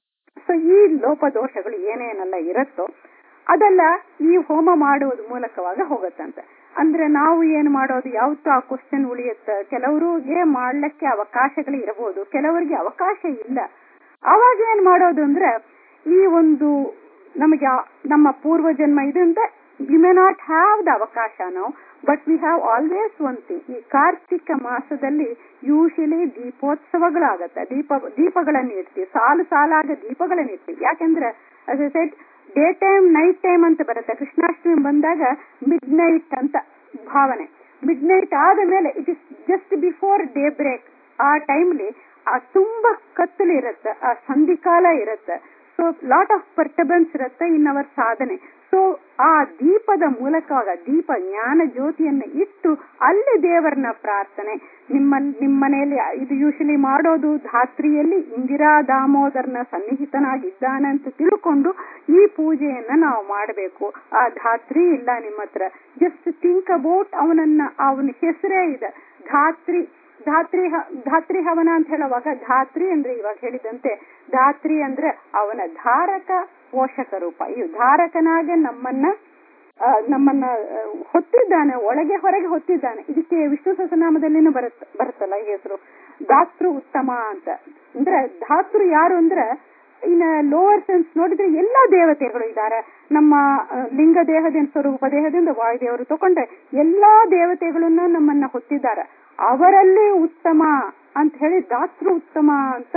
so ಈ ಲೋಪದೋಷಗಳು ಏನೇನೆಲ್ಲ ಇರುತ್ತೋ ಅದೆಲ್ಲ ಈ ಹೋಮ ಮಾಡುವುದ ಮೂಲಕವಾಗ ಹೋಗುತ್ತಂತೆ ಅಂದ್ರೆ ನಾವು ಏನು ಮಾಡೋದು ಯಾವತ್ತೂ ಆ ಕ್ವಶನ್ ಉಳಿಯುತ್ತೆ ಕೆಲವರಿಗೆ ಮಾಡ್ಲಿಕ್ಕೆ ಅವಕಾಶಗಳು ಇರಬಹುದು ಕೆಲವರಿಗೆ ಅವಕಾಶ ಇಲ್ಲ ಅವಾಗ ಏನ್ ಮಾಡೋದು ಅಂದ್ರೆ ಈ ಒಂದು ನಮಗೆ ಆ- ನಮ್ಮ ಪೂರ್ವ ಜನ್ಮ ಇದೆ ಅಂತ we may not have the ಅವಕಾಶ ನಾವು but we have always one thing ಈ ಕಾರ್ತಿಕ ಮಾಸದಲ್ಲಿ ಯೂಶಲಿ ದೀಪೋತ್ಸವಗಳಾಗತ್ತೆ ದೀಪ ದೀಪಗಳನ್ನು ಇಡ್ತೀವಿ ಸಾಲು ಸಾಲಾಗ ದೀಪಗಳನ್ನು ಇಡ್ತೀವಿ ಯಾಕೆಂದ್ರೆ set day time night time ಅಂತ ಬರುತ್ತೆ ಕೃಷ್ಣಾಷ್ಟಮಿ ಬಂದಾಗ ಮಿಡ್ ನೈಟ್ ಅಂತ ಭಾವನೆ ಮಿಡ್ ನೈಟ್ ಆದ ಮೇಲೆ it is just before daybreak ಆ ಟೈಮ್ಲಿ ಆ ತುಂಬಾ ಕತ್ತಲು ಇರುತ್ತೆ ಆ ಸಂಧಿಕಾಲ ಇರುತ್ತೆ ಸೊ ಲಾಟ್ ಆಫ್ ಪರ್ಟಬೆನ್ಸ್ ಇರುತ್ತೆ ಇನ್ ಅವರ್ ಸಾಧನೆ ಸೊ ಆ ದೀಪದ ಮೂಲಕವಾಗ ದೀಪ ಜ್ಞಾನ ಜ್ಯೋತಿಯನ್ನ ಇಟ್ಟು ಅಲ್ಲಿ ದೇವರನ್ನ ಪ್ರಾರ್ಥನೆ ನಿಮ್ಮ ನಿಮ್ಮ ಮನೆಯಲ್ಲಿ ಇದು ಯೂಶಲಿ ಮಾಡೋದು ಧಾತ್ರಿಯಲ್ಲಿ ಇಂದಿರಾ ದಾಮೋದರ್ನ ಸನ್ನಿಹಿತನಾಗಿದ್ದಾನೆ ಅಂತ ತಿಳ್ಕೊಂಡು ಈ ಪೂಜೆಯನ್ನ ನಾವು ಮಾಡಬೇಕು ಆ ಧಾತ್ರಿ ಇಲ್ಲ ನಿಮ್ಮ ಹತ್ರ ಜಸ್ಟ್ ಥಿಂಕ್ ಅಬೌಟ್ ಅವನನ್ನ ಅವನ ಹೆಸರೇ ಇದೆ ಧಾತ್ರಿ ಧಾತ್ರಿ ಹ- ಧಾತ್ರಿ ಹವನ ಅಂತ ಹೇಳುವಾಗ ಧಾತ್ರಿ ಅಂದ್ರೆ ಇವಾಗ ಹೇಳಿದಂತೆ ಧಾತ್ರಿ ಅಂದ್ರೆ ಅವನ ಧಾರಕ ಪೋಷಕ ರೂಪ ಈ ಧಾರಕನಾಗೆ ನಮ್ಮನ್ನ ಆ, ನಮ್ಮನ್ನ ಆ, ಹೊತ್ತಿದ್ದಾನೆ ಒಳಗೆ ಹೊರಗೆ ಹೊತ್ತಿದ್ದಾನೆ ಇದಕ್ಕೆ ವಿಷ್ಣು ಸಹಸ್ರನಾಮದಲ್ಲಿನೂ ಬರುತ್ತ ಬರುತ್ತಲ್ಲ ಈ ಹೆಸರು ಧಾತೃ ಉತ್ತಮ ಅಂತ ಅಂದ್ರೆ ಧಾತೃ ಯಾರು ಅಂದ್ರೆ ಇನ್ ಲೋವರ್ ಸೆನ್ಸ್ ನೋಡಿದ್ರೆ ಎಲ್ಲಾ ದೇವತೆಗಳು ಇದ್ದಾರೆ ನಮ್ಮ ಆ, ಲಿಂಗ ದೇಹದಿಂದ ಸ್ವರೂಪ ದೇಹದಿಂದ ವಾಯುದೇವರು ತಗೊಂಡ್ರೆ ಎಲ್ಲಾ ದೇವತೆಗಳನ್ನ ನಮ್ಮನ್ನ ಹೊತ್ತಿದ್ದಾರೆ ಅವರಲ್ಲಿ ಉತ್ತಮ ಅಂತ ಹೇಳಿ ದಾತೃ ಉತ್ತಮ ಅಂತ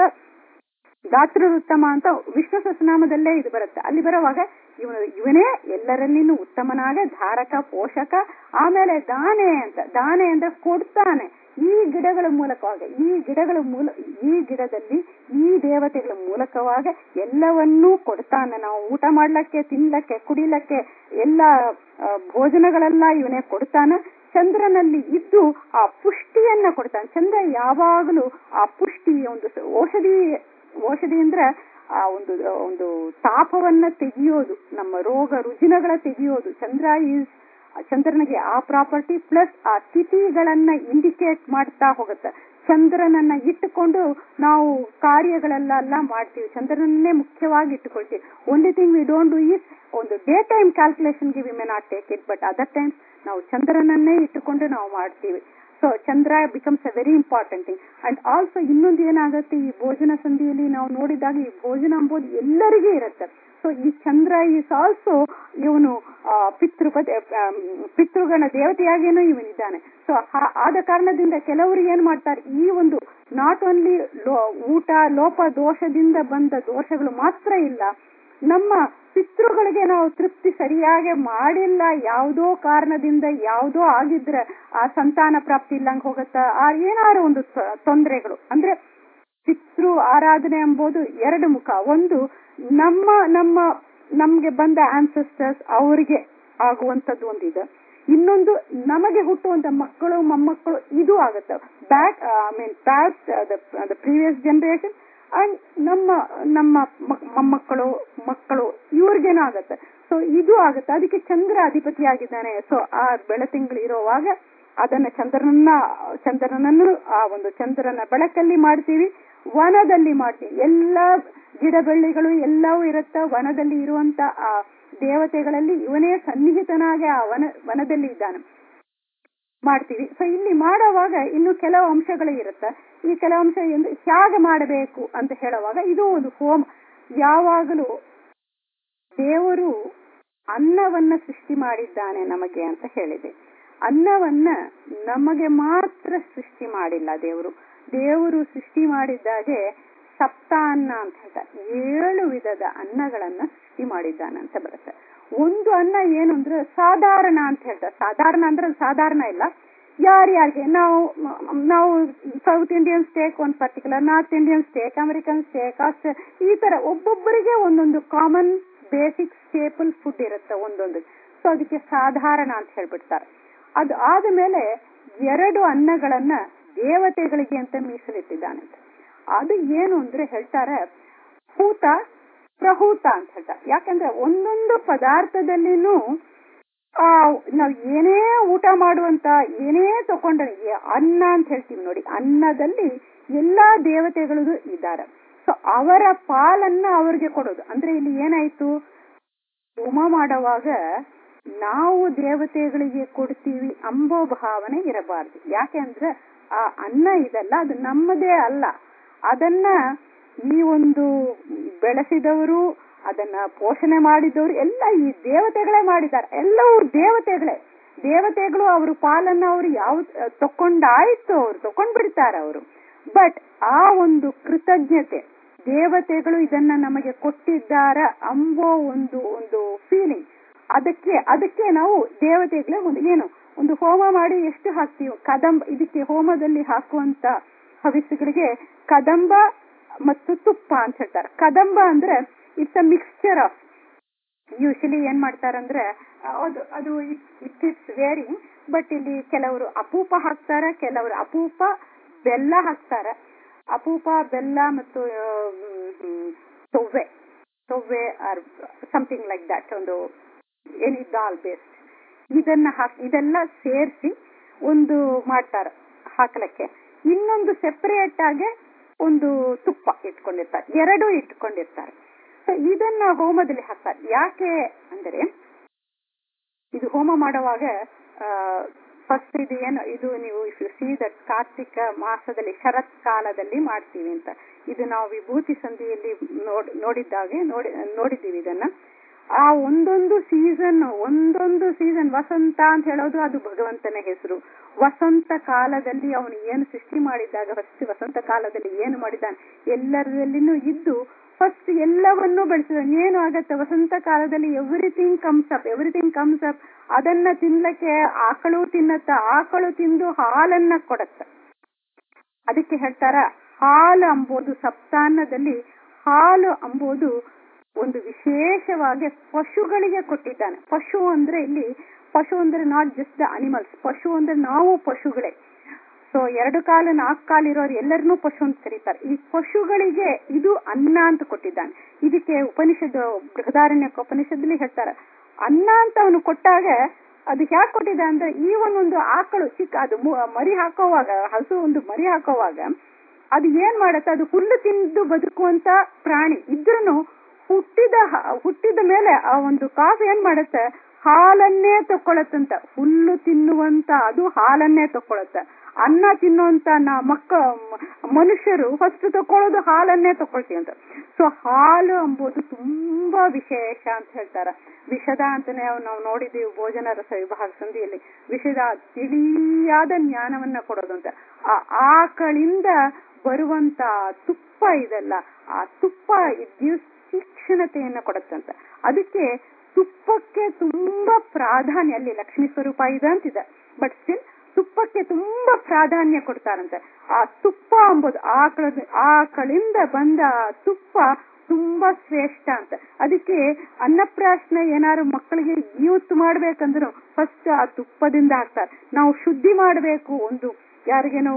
ದಾತೃ ಉತ್ತಮ ಅಂತ ವಿಷ್ಣು ಸಹಸ್ರನಾಮದಲ್ಲೇ ಇದು ಬರುತ್ತೆ ಅಲ್ಲಿ ಬರುವಾಗ ಇವನು ಇವನೇ ಎಲ್ಲರಲ್ಲಿನೂ ಉತ್ತಮನಾಗ ಧಾರಕ ಪೋಷಕ ಆಮೇಲೆ ದಾನೆ ಅಂತ ದಾನೆ ಅಂದ್ರೆ ಕೊಡ್ತಾನೆ ಈ ಗಿಡಗಳ ಮೂಲಕವಾಗ ಈ ಗಿಡಗಳ ಮೂಲ ಈ ಗಿಡದಲ್ಲಿ ಈ ದೇವತೆಗಳ ಮೂಲಕವಾಗ ಎಲ್ಲವನ್ನೂ ಕೊಡ್ತಾನೆ ನಾವು ಊಟ ಮಾಡ್ಲಕ್ಕೆ ತಿನ್ಲಕ್ಕೆ ಕುಡಿಲಕ್ಕೆ ಎಲ್ಲ ಆ, ಭೋಜನಗಳೆಲ್ಲ ಇವನೇ ಕೊಡ್ತಾನೆ ಚಂದ್ರನಲ್ಲಿ ಇದ್ದು ಆ ಪುಷ್ಟಿಯನ್ನ ಕೊಡ್ತಾನೆ ಚಂದ್ರ ಯಾವಾಗಲೂ ಆ ಪುಷ್ಟಿ ಒಂದು ಸ- ಔಷಧಿ ಔಷಧಿ ಅಂದ್ರೆ ಆ ಒಂದು ಒಂದು ತಾಪವನ್ನ ತೆಗೆಯೋದು ನಮ್ಮ ರೋಗ ರುಜಿನಗಳ ತೆಗೆಯೋದು ಚಂದ್ರ ಈಸ್ ಚಂದ್ರನಿಗೆ ಆ ಪ್ರಾಪರ್ಟಿ ಪ್ಲಸ್ ಆ ತಿಥಿಗಳನ್ನ ಇಂಡಿಕೇಟ್ ಮಾಡ್ತಾ ಹೋಗುತ್ತೆ ಚಂದ್ರನನ್ನ ಇಟ್ಟುಕೊಂಡು ನಾವು ಕಾರ್ಯಗಳೆಲ್ಲ ಮಾಡ್ತೀವಿ ಚಂದ್ರನನ್ನೇ ಮುಖ್ಯವಾಗಿ ಇಟ್ಟುಕೊಳ್ತೀವಿ only thing we don't do is ಒಂದು ಡೇ ಟೈಮ್ ಕ್ಯಾಲ್ಕುಲೇಷನ್ಗೆ we may not take it but other times ನಾವು ಚಂದ್ರನನ್ನೇ ಇಟ್ಟುಕೊಂಡು ನಾವು ಮಾಡ್ತೀವಿ so Chandra becomes a very important thing and also ಇನ್ನೊಂದು ಏನಾಗುತ್ತೆ ಈ ಭೋಜನ ಸಂಧಿಯಲ್ಲಿ ನಾವು ನೋಡಿದಾಗ ಈ ಭೋಜನ ಎಂಬುದು ಎಲ್ಲರಿಗೂ ಇರುತ್ತೆ ಸೊ ಈ ಚಂದ್ರ ಈಸ್ ಆಲ್ಸೋ ಇವನು ಪಿತೃಪದ ಪಿತೃಗಣ ದೇವತೆಯಾಗೇನೋ ಇವನಿದ್ದಾನೆ ಸೊ ಆದ ಕಾರಣದಿಂದ ಕೆಲವರು ಏನ್ ಮಾಡ್ತಾರೆ ಈ ಒಂದು ನಾಟ್ ಓನ್ಲಿ ಊಟ ಲೋಪ ದೋಷದಿಂದ ಬಂದ ದೋಷಗಳು ಮಾತ್ರ ಇಲ್ಲ ನಮ್ಮ ಪಿತೃಗಳಿಗೆ ನಾವು ತೃಪ್ತಿ ಸರಿಯಾಗಿ ಮಾಡಿಲ್ಲ ಯಾವುದೋ ಕಾರಣದಿಂದ ಯಾವುದೋ ಆಗಿದ್ರೆ ಆ ಸಂತಾನ ಪ್ರಾಪ್ತಿ ಇಲ್ಲಂಗ್ ಹೋಗತ್ತ ಆ ಏನಾರು ಒಂದು ತ- ತೊಂದರೆಗಳು ಅಂದ್ರೆ ಪಿತೃ ಆರಾಧನೆ ಎಂಬುದು ಎರಡು ಮುಖ ಒಂದು ನಮ್ಮ ನಮ್ಮ ನಮ್ಗೆ ಬಂದ ಆನ್ಸೆಸ್ಟರ್ಸ್ ಅವರಿಗೆ ಆಗುವಂತದ್ದು ಒಂದಿದೆ ಇನ್ನೊಂದು ನಮಗೆ ಹುಟ್ಟುವಂತ ಮಕ್ಕಳು ಮೊಮ್ಮಕ್ಕಳು ಇದು ಆಗುತ್ತೆ back I mean past the previous generation and ನಮ್ಮ ನಮ್ಮ ಮಕ್- ಮೊಮ್ಮಕ್ಕಳು ಮಕ್ಕಳು ಇವ್ರಿಗೇನೋ ಆಗತ್ತೆ ಸೊ ಇದು ಆಗುತ್ತೆ ಅದಕ್ಕೆ ಚಂದ್ರ ಅಧಿಪತಿಯಾಗಿದ್ದಾನೆ ಸೊ ಆ ಬೆಳತಿಂಗಳು ಇರುವಾಗ ಅದನ್ನ ಚಂದ್ರನನ್ನ ಚಂದ್ರನನ್ನು ಆ ಒಂದು ಚಂದ್ರನ ಬೆಳಕಲ್ಲಿ ಮಾಡ್ತೀವಿ ವನದಲ್ಲಿ ಮಾಡ್ತೀವಿ ಎಲ್ಲ ಗಿಡ ಬೆಳ್ಳಿಗಳು ಎಲ್ಲವೂ ಇರುತ್ತ ವನದಲ್ಲಿ ಇರುವಂತ ಆ ದೇವತೆಗಳಲ್ಲಿ ಇವನೇ ಸನ್ನಿಹಿತನಾಗಿ ಆ ವನ ವನದಲ್ಲಿ ಇದ್ದಾನೆ ಮಾಡ್ತೀವಿ ಸೊ ಇಲ್ಲಿ ಮಾಡುವಾಗ ಇನ್ನು ಕೆಲವು ಅಂಶಗಳು ಇರುತ್ತೆ ಈ ಕೆಲವು ಅಂಶ ಎಂದು ಹೇಗೆ ಮಾಡಬೇಕು ಅಂತ ಹೇಳುವಾಗ ಇದು ಒಂದು ಹೋಮ ಯಾವಾಗಲೂ ದೇವರು ಅನ್ನವನ್ನ ಸೃಷ್ಟಿ ಮಾಡಿದ್ದಾನೆ ನಮಗೆ ಅಂತ ಹೇಳಿದೆ ಅನ್ನವನ್ನ ನಮಗೆ ಮಾತ್ರ ಸೃಷ್ಟಿ ಮಾಡಿಲ್ಲ ದೇವರು ದೇವರು ಸೃಷ್ಟಿ ಮಾಡಿದ್ದಾಗೆ ಸಪ್ತಾನ್ನ ಅಂತ ಹೇಳ್ತಾರೆ ಏಳು ವಿಧದ ಅನ್ನಗಳನ್ನ ಸೃಷ್ಟಿ ಮಾಡಿದ್ದಾನೆ ಅಂತ ಬರುತ್ತೆ ಒಂದು ಅನ್ನ ಏನು ಅಂದ್ರೆ ಸಾಧಾರಣ ಅಂತ ಹೇಳ್ತಾರೆ ಸಾಧಾರಣ ಅಂದ್ರೆ ಅದು ಸಾಧಾರಣ ಇಲ್ಲ ಯಾರ್ಯಾರಿಗೆ ನಾವು ನಾವು ಸೌತ್ ಇಂಡಿಯನ್ ಸ್ಟೇಕ್ ಒಂದು particular North Indian state American state ಆಸ್ಟ್ರೇ ಈ ತರ ಒಬ್ಬೊಬ್ಬರಿಗೆ ಒಂದೊಂದು ಕಾಮನ್ ಬೇಸಿಕ್ ಸ್ಟೇಪಲ್ ಫುಡ್ ಇರುತ್ತೆ ಒಂದೊಂದು ಸೊ ಅದಕ್ಕೆ ಸಾಧಾರಣ ಅಂತ ಹೇಳ್ಬಿಡ್ತಾರೆ ಅದು ಆದ ಮೇಲೆ ಎರಡು ಅನ್ನಗಳನ್ನ ದೇವತೆಗಳಿಗೆ ಅಂತ ಮೀಸಲಿಟ್ಟಿದ್ದಾನಂತೆ ಅದು ಏನು ಅಂದ್ರೆ ಹೇಳ್ತಾರೆ ಹೂತ ಪ್ರಹೂತ ಅಂತ ಹೇಳ್ತಾರೆ ಯಾಕಂದ್ರೆ ಒಂದೊಂದು ಪದಾರ್ಥದಲ್ಲಿನೂ ಆ ನಾವು ಏನೇ ಊಟ ಮಾಡುವಂತ ಏನೇ ತಕೊಂಡ್ರೆ ಏ- ಅನ್ನ ಅಂತ ಹೇಳ್ತೀವಿ ನೋಡಿ ಅನ್ನದಲ್ಲಿ ಎಲ್ಲಾ ದೇವತೆಗಳದು ಇದ್ದಾರೆ ಸೊ ಅವರ ಪಾಲನ್ನ ಅವ್ರಿಗೆ ಕೊಡೋದು ಅಂದ್ರೆ ಇಲ್ಲಿ ಏನಾಯ್ತು ಹೋಮ ಮಾಡುವಾಗ ನಾವು ದೇವತೆಗಳಿಗೆ ಕೊಡ್ತೀವಿ ಅಂಬೋ ಭಾವನೆ ಇರಬಾರ್ದು ಯಾಕೆ ಅಂದ್ರೆ ಆ ಅನ್ನ ಇದಲ್ಲ ಅದು ನಮ್ಮದೇ ಅಲ್ಲ ಅದನ್ನ ಈ ಒಂದು ಬೆಳೆಸಿದವರು ಅದನ್ನ ಪೋಷಣೆ ಮಾಡಿದವರು ಎಲ್ಲ ಈ ದೇವತೆಗಳೇ ಮಾಡಿದ್ದಾರೆ ಎಲ್ಲವೂ ದೇವತೆಗಳೇ ದೇವತೆಗಳು ಅವ್ರ ಪಾಲನ್ನ ಅವ್ರು ಯಾವ ತಕೊಂಡಾಯ್ತು ಅವ್ರು ತಕೊಂಡ್ ಬಿಡ್ತಾರೆ ಅವರು ಬಟ್ ಆ ಒಂದು ಕೃತಜ್ಞತೆ ದೇವತೆಗಳು ಇದನ್ನ ನಮಗೆ ಕೊಟ್ಟಿದ್ದಾರ ಅಂಬೋ ಒಂದು ಒಂದು ಫೀಲಿಂಗ್ ಅದಕ್ಕೆ ಅದಕ್ಕೆ ನಾವು ದೇವತೆಗಳೇ ಒಂದು ಏನು ಒಂದು ಹೋಮ ಮಾಡಿ ಎಷ್ಟು ಹಾಕ್ತೀವಿ ಕದಂಬ ಇದಕ್ಕೆ ಹೋಮದಲ್ಲಿ ಹಾಕುವಂತ ಹವಿಸ್ಸುಗಳಿಗೆ ಕದಂಬ ಮತ್ತು ತುಪ್ಪ ಅಂತ ಹೇಳ್ತಾರೆ ಕದಂಬ ಅಂದ್ರೆ it's a mixture of usually ಏನ್ ಮಾಡ್ತಾರಂದ್ರೆ ಅದು ಅದು ಇಟ್ ಇಟ್ಸ್ ವೇರಿ ಬಟ್ ಇಲ್ಲಿ ಕೆಲವರು ಅಪೂಪ ಹಾಕ್ತಾರೆ ಕೆಲವರು ಅಪೂಪ ಬೆಲ್ಲ ಹಾಕ್ತಾರೆ ಅಪೂಪ ಬೆಲ್ಲ ಮತ್ತು ತೊವ್ವೆ ತೊವ್ವೆ ಆರ್ ಸಮಥಿಂಗ್ ಲೈಕ್ ದಟ್ ಒಂದು ಎನಿ ದಾಲ್ ಬೇಸ್ಡ್ ಇದನ್ನ ಹಾಕಿ ಇದೆಲ್ಲ ಸೇರಿಸಿ ಒಂದು ಮಾಡ್ತಾರೆ ಹಾಕ್ಲಕ್ಕೆ ಇನ್ನೊಂದು ಸೆಪರೇಟ್ ಆಗಿ ಒಂದು ತುಪ್ಪ ಇಟ್ಕೊಂಡಿರ್ತಾರೆ ಎರಡು ಇಟ್ಕೊಂಡಿರ್ತಾರೆ ಸೊ ಇದನ್ನ ಹೋಮದಲ್ಲಿ ಹಾಕ್ತಾರೆ ಯಾಕೆ ಅಂದರೆ ಇದು ಹೋಮ ಮಾಡುವಾಗ ಫಸ್ಟ್ ಇದು ಏನು ಇದು ನೀವು if you see that Kartika ಮಾಸದಲ್ಲಿ ಶರತ್ ಕಾಲದಲ್ಲಿ ಮಾಡ್ತೀವಿ ಅಂತ ಇದು ನಾವು ವಿಭೂತಿ ಸಂಧಿಯಲ್ಲಿ ನೋಡ್ ನೋಡಿದ್ದಾಗೆ ನೋಡಿ ನೋಡಿದ್ದೀವಿ ಇದನ್ನ ಆ ಒಂದೊಂದು ಸೀಸನ್ ಒಂದೊಂದು ಸೀಸನ್ ವಸಂತ ಅಂತ ಹೇಳೋದು ಅದು ಭಗವಂತನ ಹೆಸರು ವಸಂತ ಕಾಲದಲ್ಲಿ ಅವನು ಏನು ಸೃಷ್ಟಿ ಮಾಡಿದಾಗ ಫಸ್ಟ್ ವಸಂತ ಕಾಲದಲ್ಲಿ ಏನು ಮಾಡಿದ್ದಾನೆ ಎಲ್ಲರಲ್ಲಿನೂ ಇದ್ದು ಫಸ್ಟ್ ಎಲ್ಲವನ್ನೂ ಬೆಳೆಸಿದ ಏನು ಆಗತ್ತೆ ವಸಂತ ಕಾಲದಲ್ಲಿ everything comes up everything comes up ಅದನ್ನ ತಿನ್ಲಕ್ಕೆ ಆಕಳು ತಿನ್ನತ್ತ ಆಕಳು ತಿಂದು ಹಾಲನ್ನ ಕೊಡತ್ತ ಅದಕ್ಕೆ ಹೇಳ್ತಾರ ಹಾಲು ಅಂಬೋದು ಸಪ್ತಾನ್ನದಲ್ಲಿ ಹಾಲು ಅಂಬೋದು ಒಂದು ವಿಶೇಷವಾಗಿ ಪಶುಗಳಿಗೆ ಕೊಟ್ಟಿದ್ದಾನೆ ಪಶು ಅಂದ್ರೆ ಇಲ್ಲಿ ಪಶು ಅಂದ್ರೆ ನಾಟ್ ಜಸ್ಟ್ ದ ಅನಿಮಲ್ಸ್ ಪಶು ಅಂದ್ರೆ ನಾವು ಪಶುಗಳೇ ಸೊ ಎರಡು ಕಾಲು ನಾಲ್ಕು ಕಾಲು ಇರೋರು ಎಲ್ಲರನ್ನೂ ಪಶು ಅಂತ ಕರೀತಾರೆ ಈ ಪಶುಗಳಿಗೆ ಇದು ಅನ್ನ ಅಂತ ಕೊಟ್ಟಿದ್ದಾನೆ ಇದಕ್ಕೆ ಉಪನಿಷತ್ ಬೃಹದಾರಣ್ಯ ಉಪನಿಷತ್ಲಿ ಹೇಳ್ತಾರೆ ಅನ್ನ ಅಂತ ಅವನು ಕೊಟ್ಟಾಗ ಅದು ಹ್ಯಾಕ್ ಕೊಟ್ಟಿದ್ದ ಅಂದ್ರೆ ಈ ಒಂದೊಂದು ಆಕಳು ಚಿಕ್ಕ ಅದು ಮರಿ ಹಾಕೋವಾಗ ಹಸು ಒಂದು ಮರಿ ಹಾಕೋವಾಗ ಅದು ಏನ್ ಮಾಡತ್ತೆ ಅದು ಹುಲ್ಲು ತಿಂದು ಬದುಕುವಂತ ಪ್ರಾಣಿ ಇದ್ರೂ ಹುಟ್ಟಿದ ಹುಟ್ಟಿದ ಮೇಲೆ ಆ ಒಂದು ಕಾಫಿ ಏನ್ ಮಾಡತ್ತೆ ಹಾಲನ್ನೇ ತಕ್ಕೊಳತ್ತಂತ ಹುಲ್ಲು ತಿನ್ನುವಂತ ಅದು ಹಾಲನ್ನೇ ತಕ್ಕೊಳತ್ತ ಅನ್ನ ತಿನ್ನುವಂತ ನಾ ಮಕ್ಕ ಮನುಷ್ಯರು ಫಸ್ಟ್ ತಕೊಳ್ಳೋದು ಹಾಲನ್ನೇ ತಕೊಳ್ತೀವಿ ಅಂತ ಸೊ ಹಾಲು ಎಂಬುದು ತುಂಬಾ ವಿಶೇಷ ಅಂತ ಹೇಳ್ತಾರ ವಿಷದ ಅಂತಾನೆ ನಾವು ನೋಡಿದೀವಿ ಭೋಜನ ರಸ ವಿಭಾಗ ಸಂಧಿಯಲ್ಲಿ ವಿಷದ ತಿಳಿಯಾದ ಜ್ಞಾನವನ್ನ ಕೊಡೋದು ಅಂತ ಆ ಆಕಳಿಂದ ಬರುವಂತ ತುಪ್ಪ ಇದಲ್ಲ ಆ ತುಪ್ಪ ತೀಕ್ಷ್ಣತೆಯನ್ನ ಕೊಡುತ್ತಂತ ಅದಕ್ಕೆ ತುಪ್ಪಕ್ಕೆ ತುಂಬಾ ಪ್ರಾಧಾನ್ಯ ಅಲ್ಲಿ ಲಕ್ಷ್ಮೀ ಸ್ವರೂಪ ಇದೆ ಅಂತಿದೆ ಬಟ್ ಸ್ಟಿಲ್ ತುಪ್ಪಕ್ಕೆ ತುಂಬಾ ಪ್ರಾಧಾನ್ಯ ಕೊಡ್ತಾರಂತೆ ಆ ತುಪ್ಪ ಎಂಬುದು ಆಕಳ ಆಕಳಿಂದ ಬಂದ ತುಪ್ಪ ತುಂಬಾ ಶ್ರೇಷ್ಠ ಅಂತ ಅದಕ್ಕೆ ಅನ್ನಪ್ರಾಶನ ಏನಾದ್ರು ಮಕ್ಕಳಿಗೆ ಯೂತ್ ಮಾಡ್ಬೇಕಂದ್ರು ಫಸ್ಟ್ ಆ ತುಪ್ಪದಿಂದ ಹಾಕ್ತಾರೆ ನಾವು ಶುದ್ಧಿ ಮಾಡಬೇಕು ಒಂದು ಯಾರಿಗೇನೋ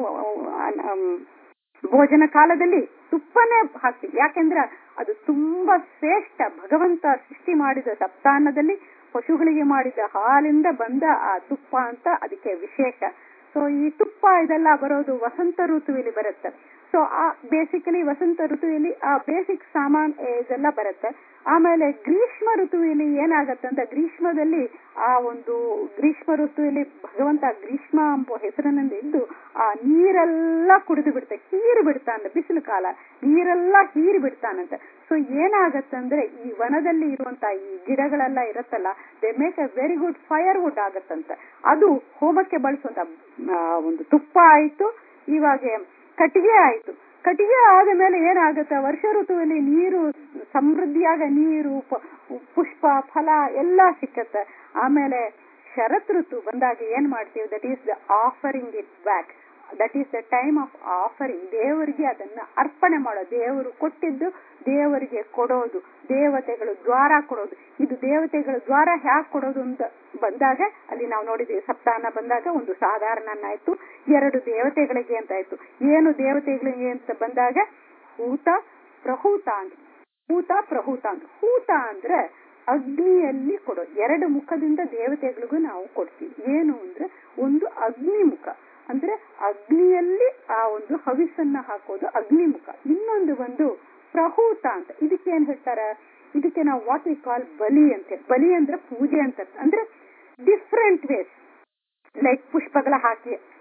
ಭೋಜನ ಕಾಲದಲ್ಲಿ ತುಪ್ಪನೇ ಹಾಕ್ತೀವಿ ಯಾಕೆಂದ್ರೆ ಅದು ತುಂಬಾ ಶ್ರೇಷ್ಠ ಭಗವಂತ ಸೃಷ್ಟಿ ಮಾಡಿದ ಸಪ್ತಾನ್ನದಲ್ಲಿ ಪಶುಗಳಿಗೆ ಮಾಡಿದ ಹಾಲಿಂದ ಬಂದ ಆ ತುಪ್ಪ ಅಂತ ಅದಕ್ಕೆ ವಿಶೇಷ ಸೊ ಈ ತುಪ್ಪ ಇದೆಲ್ಲ ಬರೋದು ವಸಂತ ಋತುವಿನಲ್ಲಿ ಬರುತ್ತೆ ಸೊ ಆ ಬೇಸಿಕಲಿ ವಸಂತ ಋತುವಿನಲ್ಲಿ ಆ ಬೇಸಿಕ್ ಸಾಮಾನ್ ಇದೆಲ್ಲ ಬರುತ್ತೆ ಆಮೇಲೆ ಗ್ರೀಷ್ಮ ಋತುವಿನಲ್ಲಿ ಏನಾಗತ್ತೆ ಅಂತ ಗ್ರೀಷ್ಮದಲ್ಲಿ ಆ ಒಂದು ಗ್ರೀಷ್ಮ ಋತುವಿನಲ್ಲಿ ಭಗವಂತ ಗ್ರೀಷ್ಮ ಎಂಬ ಹೆಸರಿನಿಂದ ಇದ್ದು ಆ ನೀರೆಲ್ಲ ಕುಡಿದು ಬಿಡುತ್ತೆ ಹೀರಿ ಬಿಡ್ತಾನೆ ಬಿಸಿಲು ಕಾಲ ನೀರೆಲ್ಲ ಹೀರಿ ಬಿಡ್ತಾನಂತೆ ಸೊ ಏನಾಗತ್ತಂದ್ರೆ ಈ ವನದಲ್ಲಿ ಇರುವಂತ ಈ ಗಿಡಗಳೆಲ್ಲ ಇರುತ್ತಲ್ಲ they make a very good firewood ಆಗತ್ತಂತೆ ಅದು ಹೋಮಕ್ಕೆ ಬಳಸುವಂತ ಒಂದು ತುಪ್ಪ ಆಯ್ತು ಇವಾಗ ಕಟ್ಟಿಗೆ ಆಯ್ತು ಕಟ್ಟಿಗೆ ಆದ ಮೇಲೆ ಏನಾಗುತ್ತೆ ವರ್ಷ ಋತುವಿನಲ್ಲಿ ನೀರು ಸಮೃದ್ಧಿಯಾಗ ನೀರು ಪುಷ್ಪ ಫಲ ಎಲ್ಲ ಸಿಕ್ಕತ್ತೆ ಆಮೇಲೆ ಶರತ್ ಋತು ಬಂದಾಗ ಏನ್ ಮಾಡ್ತೀವಿ that is the offering it back that is the time of offering ದೇವರಿಗೆ ಅದನ್ನ ಅರ್ಪಣೆ ಮಾಡೋದು ದೇವರು ಕೊಟ್ಟಿದ್ದು ದೇವರಿಗೆ ಕೊಡೋದು ದೇವತೆಗಳು ದ್ವಾರ ಕೊಡೋದು ಇದು ದೇವತೆಗಳು ದ್ವಾರ ಹ್ಯಾಕ್ ಕೊಡೋದು ಅಂತ ಬಂದಾಗ ಅಲ್ಲಿ ನಾವು ನೋಡಿದ್ವಿ ಸಪ್ತಾಹ ಬಂದಾಗ ಒಂದು ಸಾಧಾರಣ ಆಯ್ತು ಎರಡು ದೇವತೆಗಳಿಗೆ ಅಂತ ಆಯ್ತು ಏನು ದೇವತೆಗಳಿಗೆ ಅಂತ ಬಂದಾಗ ಹೂತ ಪ್ರಹೂತ ಅಂತ ಹೂತ ಪ್ರಹೂತ ಅಂತ ಹೂತ ಅಂದ್ರೆ ಅಗ್ನಿಯಲ್ಲಿ ಕೊಡೋದು ಎರಡು ಮುಖದಿಂದ ದೇವತೆಗಳಿಗೂ ನಾವು ಕೊಡ್ತೀವಿ ಏನು ಅಂದ್ರೆ ಒಂದು ಅಗ್ನಿ ಮುಖ ಅಂದ್ರೆ ಅಗ್ನಿಯಲ್ಲಿ ಆ ಒಂದು ಹವಿಸನ್ನ ಹಾಕೋದು ಅಗ್ನಿಮುಖ ಇನ್ನೊಂದು ಒಂದು ಪ್ರಹೂತ ಅಂತ ಇದಕ್ಕೆ ಏನ್ ಹೇಳ್ತಾರೆ ಇದಕ್ಕೆ ನಾವು ವಾಟ್ ವಿ ಕಾಲ್ ಬಲಿ ಅಂತ ಬಲಿ ಅಂದ್ರೆ ಪೂಜೆ ಅಂತ ಅಂದ್ರೆ ಡಿಫ್ರೆಂಟ್ ವೇಸ್ ಲೈಕ್ ಪುಷ್ಪಗಳ ಹಾಕಿ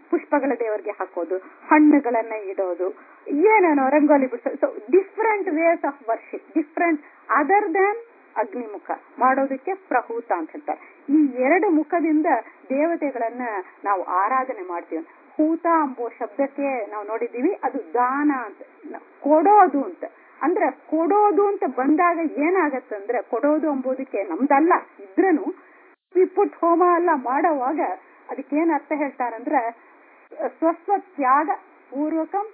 ಪುಷ್ಪಗಳ ದೇವರಿಗೆ ಹಾಕೋದು ಹಣ್ಣುಗಳನ್ನ ಇಡೋದು ಏನೇನೋ ರಂಗೋಲಿ ಬಿಡಿಸೋದು so different ways of worship different other than ಅಗ್ನಿಮುಖ ಮಾಡೋದಕ್ಕೆ ಪ್ರಹೂತ ಅಂತ ಹೇಳ್ತಾರೆ ಈ ಎರಡು ಮುಖದಿಂದ ದೇವತೆಗಳನ್ನ ನಾವು ಆರಾಧನೆ ಮಾಡ್ತೀವಿ ಹೂತ ಎಂಬೋ ಶಬ್ದಕ್ಕೆ ನಾವು ನೋಡಿದೀವಿ ಅದು ದಾನ ಅಂತ ಕೊಡೋದು ಅಂತ ಅಂದ್ರೆ ಕೊಡೋದು ಅಂತ ಬಂದಾಗ ಏನಾಗತ್ತಂದ್ರೆ ಕೊಡೋದು ಎಂಬುದಕ್ಕೆ ನಮ್ದಲ್ಲ ಇದ್ರನು ಪುಟ್ ಹೋಮ ಎಲ್ಲ ಮಾಡೋವಾಗ ಅದಕ್ಕೇನ್ ಅರ್ಥ ಹೇಳ್ತಾರಂದ್ರೆ ಸ್ವಸ್ವ ತ್ಯಾಗ ಪೂರ್ವಕಂ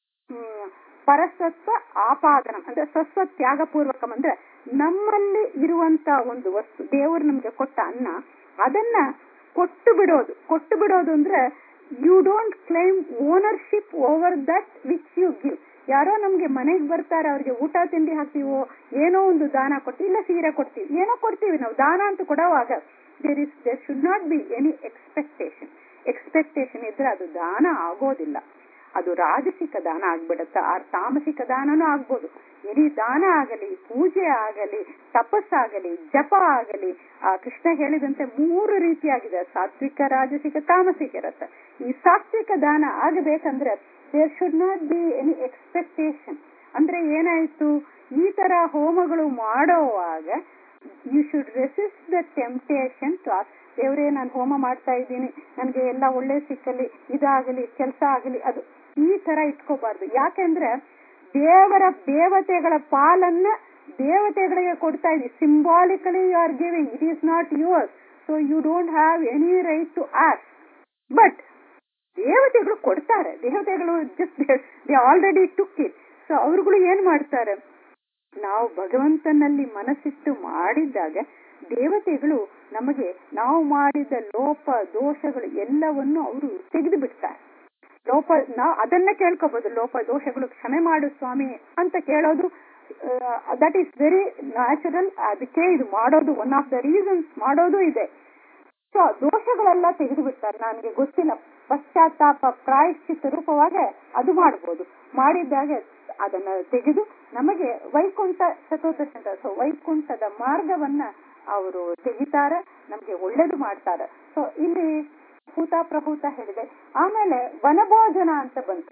ಪರಸತ್ವ ಆಪಾದನಂ ಅಂದ್ರೆ ಸ್ವಸ್ವ ತ್ಯಾಗ ಪೂರ್ವಕಂ ಅಂದ್ರೆ ನಮ್ಮಲ್ಲಿ ಇರುವಂತ ಒಂದು ವಸ್ತು ದೇವರು ನಮ್ಗೆ ಕೊಟ್ಟ ಅನ್ನ ಅದನ್ನ ಕೊಟ್ಟು ಬಿಡೋದು ಕೊಟ್ಟು ಬಿಡೋದು ಅಂದ್ರೆ you don't claim ownership over that which you give ಯಾರೋ ನಮ್ಗೆ ಮನೆಗೆ ಬರ್ತಾರೆ ಅವ್ರಿಗೆ ಊಟ ತಿಂಡಿ ಹಾಕ್ತೀವೋ ಏನೋ ಒಂದು ದಾನ ಕೊಡ್ತೀವಿ ಇಲ್ಲ ಸೀರೆ ಕೊಡ್ತೀವಿ ಏನೋ ಕೊಡ್ತೀವಿ ನಾವು ದಾನ ಅಂತ ಕೊಡೋವಾಗ there is there should not be any expectation expectation ಇದ್ರೆ ಅದು ದಾನ ಆಗೋದಿಲ್ಲ ಅದು ರಾಜಸಿಕ ದಾನ ಆಗ್ಬಿಡುತ್ತೆ ಆ ತಾಮಸಿಕ ದಾನನೂ ಆಗ್ಬೋದು ಎನಿ ದಾನ ಆಗಲಿ ಪೂಜೆ ಆಗಲಿ ತಪಸ್ಸಾಗಲಿ ಜಪ ಆಗಲಿ ಆ ಕೃಷ್ಣ ಹೇಳಿದಂತೆ ಮೂರು ರೀತಿಯಾಗಿದೆ ಸಾತ್ವಿಕ ರಾಜಸಿಕ ತಾಮಸಿಕ ಇರುತ್ತೆ ಈ ಸಾತ್ವಿಕ ದಾನ ಆಗಬೇಕಂದ್ರೆ there should not be any expectation ಅಂದ್ರೆ ಏನಾಯ್ತು ಈ ತರ ಹೋಮಗಳು ಮಾಡೋವಾಗ you should resist the temptation to ದೇವರೇ ನಾನು ಹೋಮ ಮಾಡ್ತಾ ಇದ್ದೀನಿ ನನಗೆ ಎಲ್ಲ ಒಳ್ಳೆ ಸಿಕ್ಕಲಿ ಇದಾಗಲಿ ಕೆಲಸ ಆಗಲಿ ಅದು ಈ ತರ ಇಟ್ಕೋಬಾರ್ದು ಯಾಕೆಂದ್ರೆ ದೇವರ ದೇವತೆಗಳ ಪಾಲನ್ನ ದೇವತೆಗಳಿಗೆ ಕೊಡ್ತಾ ಇದೀವಿ symbolically you are giving it is not yours so you don't have any right to ask but ದೇವತೆಗಳು ಕೊಡ್ತಾರೆ ದೇವತೆಗಳು just they already took it so ಅವ್ರುಗಳು ಏನ್ ಮಾಡ್ತಾರೆ ನಾವು ಭಗವಂತನಲ್ಲಿ ಮನಸ್ಸಿಟ್ಟು ಮಾಡಿದ್ದಾಗ ದೇವತೆಗಳು ನಮಗೆ ನಾವು ಮಾಡಿದ ಲೋಪ ದೋಷಗಳು ಎಲ್ಲವನ್ನು ಅವರು ತೆಗೆದು ಬಿಡ್ತಾರೆ ಲೋಪ ನಾವು ಅದನ್ನ ಕೇಳ್ಕೋಬಹುದು ಲೋಪ ದೋಷಗಳು ಕ್ಷಮೆ ಮಾಡು ಸ್ವಾಮಿ ಅಂತ ಕೇಳೋದು ದಟ್ ಈಸ್ ವೆರಿ ನ್ಯಾಚುರಲ್ ಅದಕ್ಕೆ ಇದು ಮಾಡೋದು ಒನ್ ಆಫ್ ದ ರೀಸನ್ಸ್ ಮಾಡೋದು ಇದೆ ಸೊ ದೋಷಗಳೆಲ್ಲ ತೆಗೆದು ಬಿಡ್ತಾರೆ ನನಗೆ ಗೊತ್ತಿಲ್ಲ ಪಶ್ಚಾತ್ತಾಪ ಪ್ರಾಯಶ್ಚಿತ್ತ ರೂಪವಾಗಿ ಅದು ಮಾಡಬಹುದು ಮಾಡಿದ್ದಾಗ ಅದನ್ನ ತೆಗೆದು ನಮಗೆ ವೈಕುಂಠ ಚತುರ್ದಶಿ ಅಂತ ಸೊ ವೈಕುಂಠದ ಮಾರ್ಗವನ್ನ ಅವರು ತೆಗಿತಾರೆ ನಮ್ಗೆ ಒಳ್ಳೇದು ಮಾಡ್ತಾರೆ ಸೊ ಇಲ್ಲಿ ಭೂತ ಪ್ರಭೂತ ಹೇಳಿದೆ ಆಮೇಲೆ ವನಭೋಜನ ಅಂತ ಬಂತು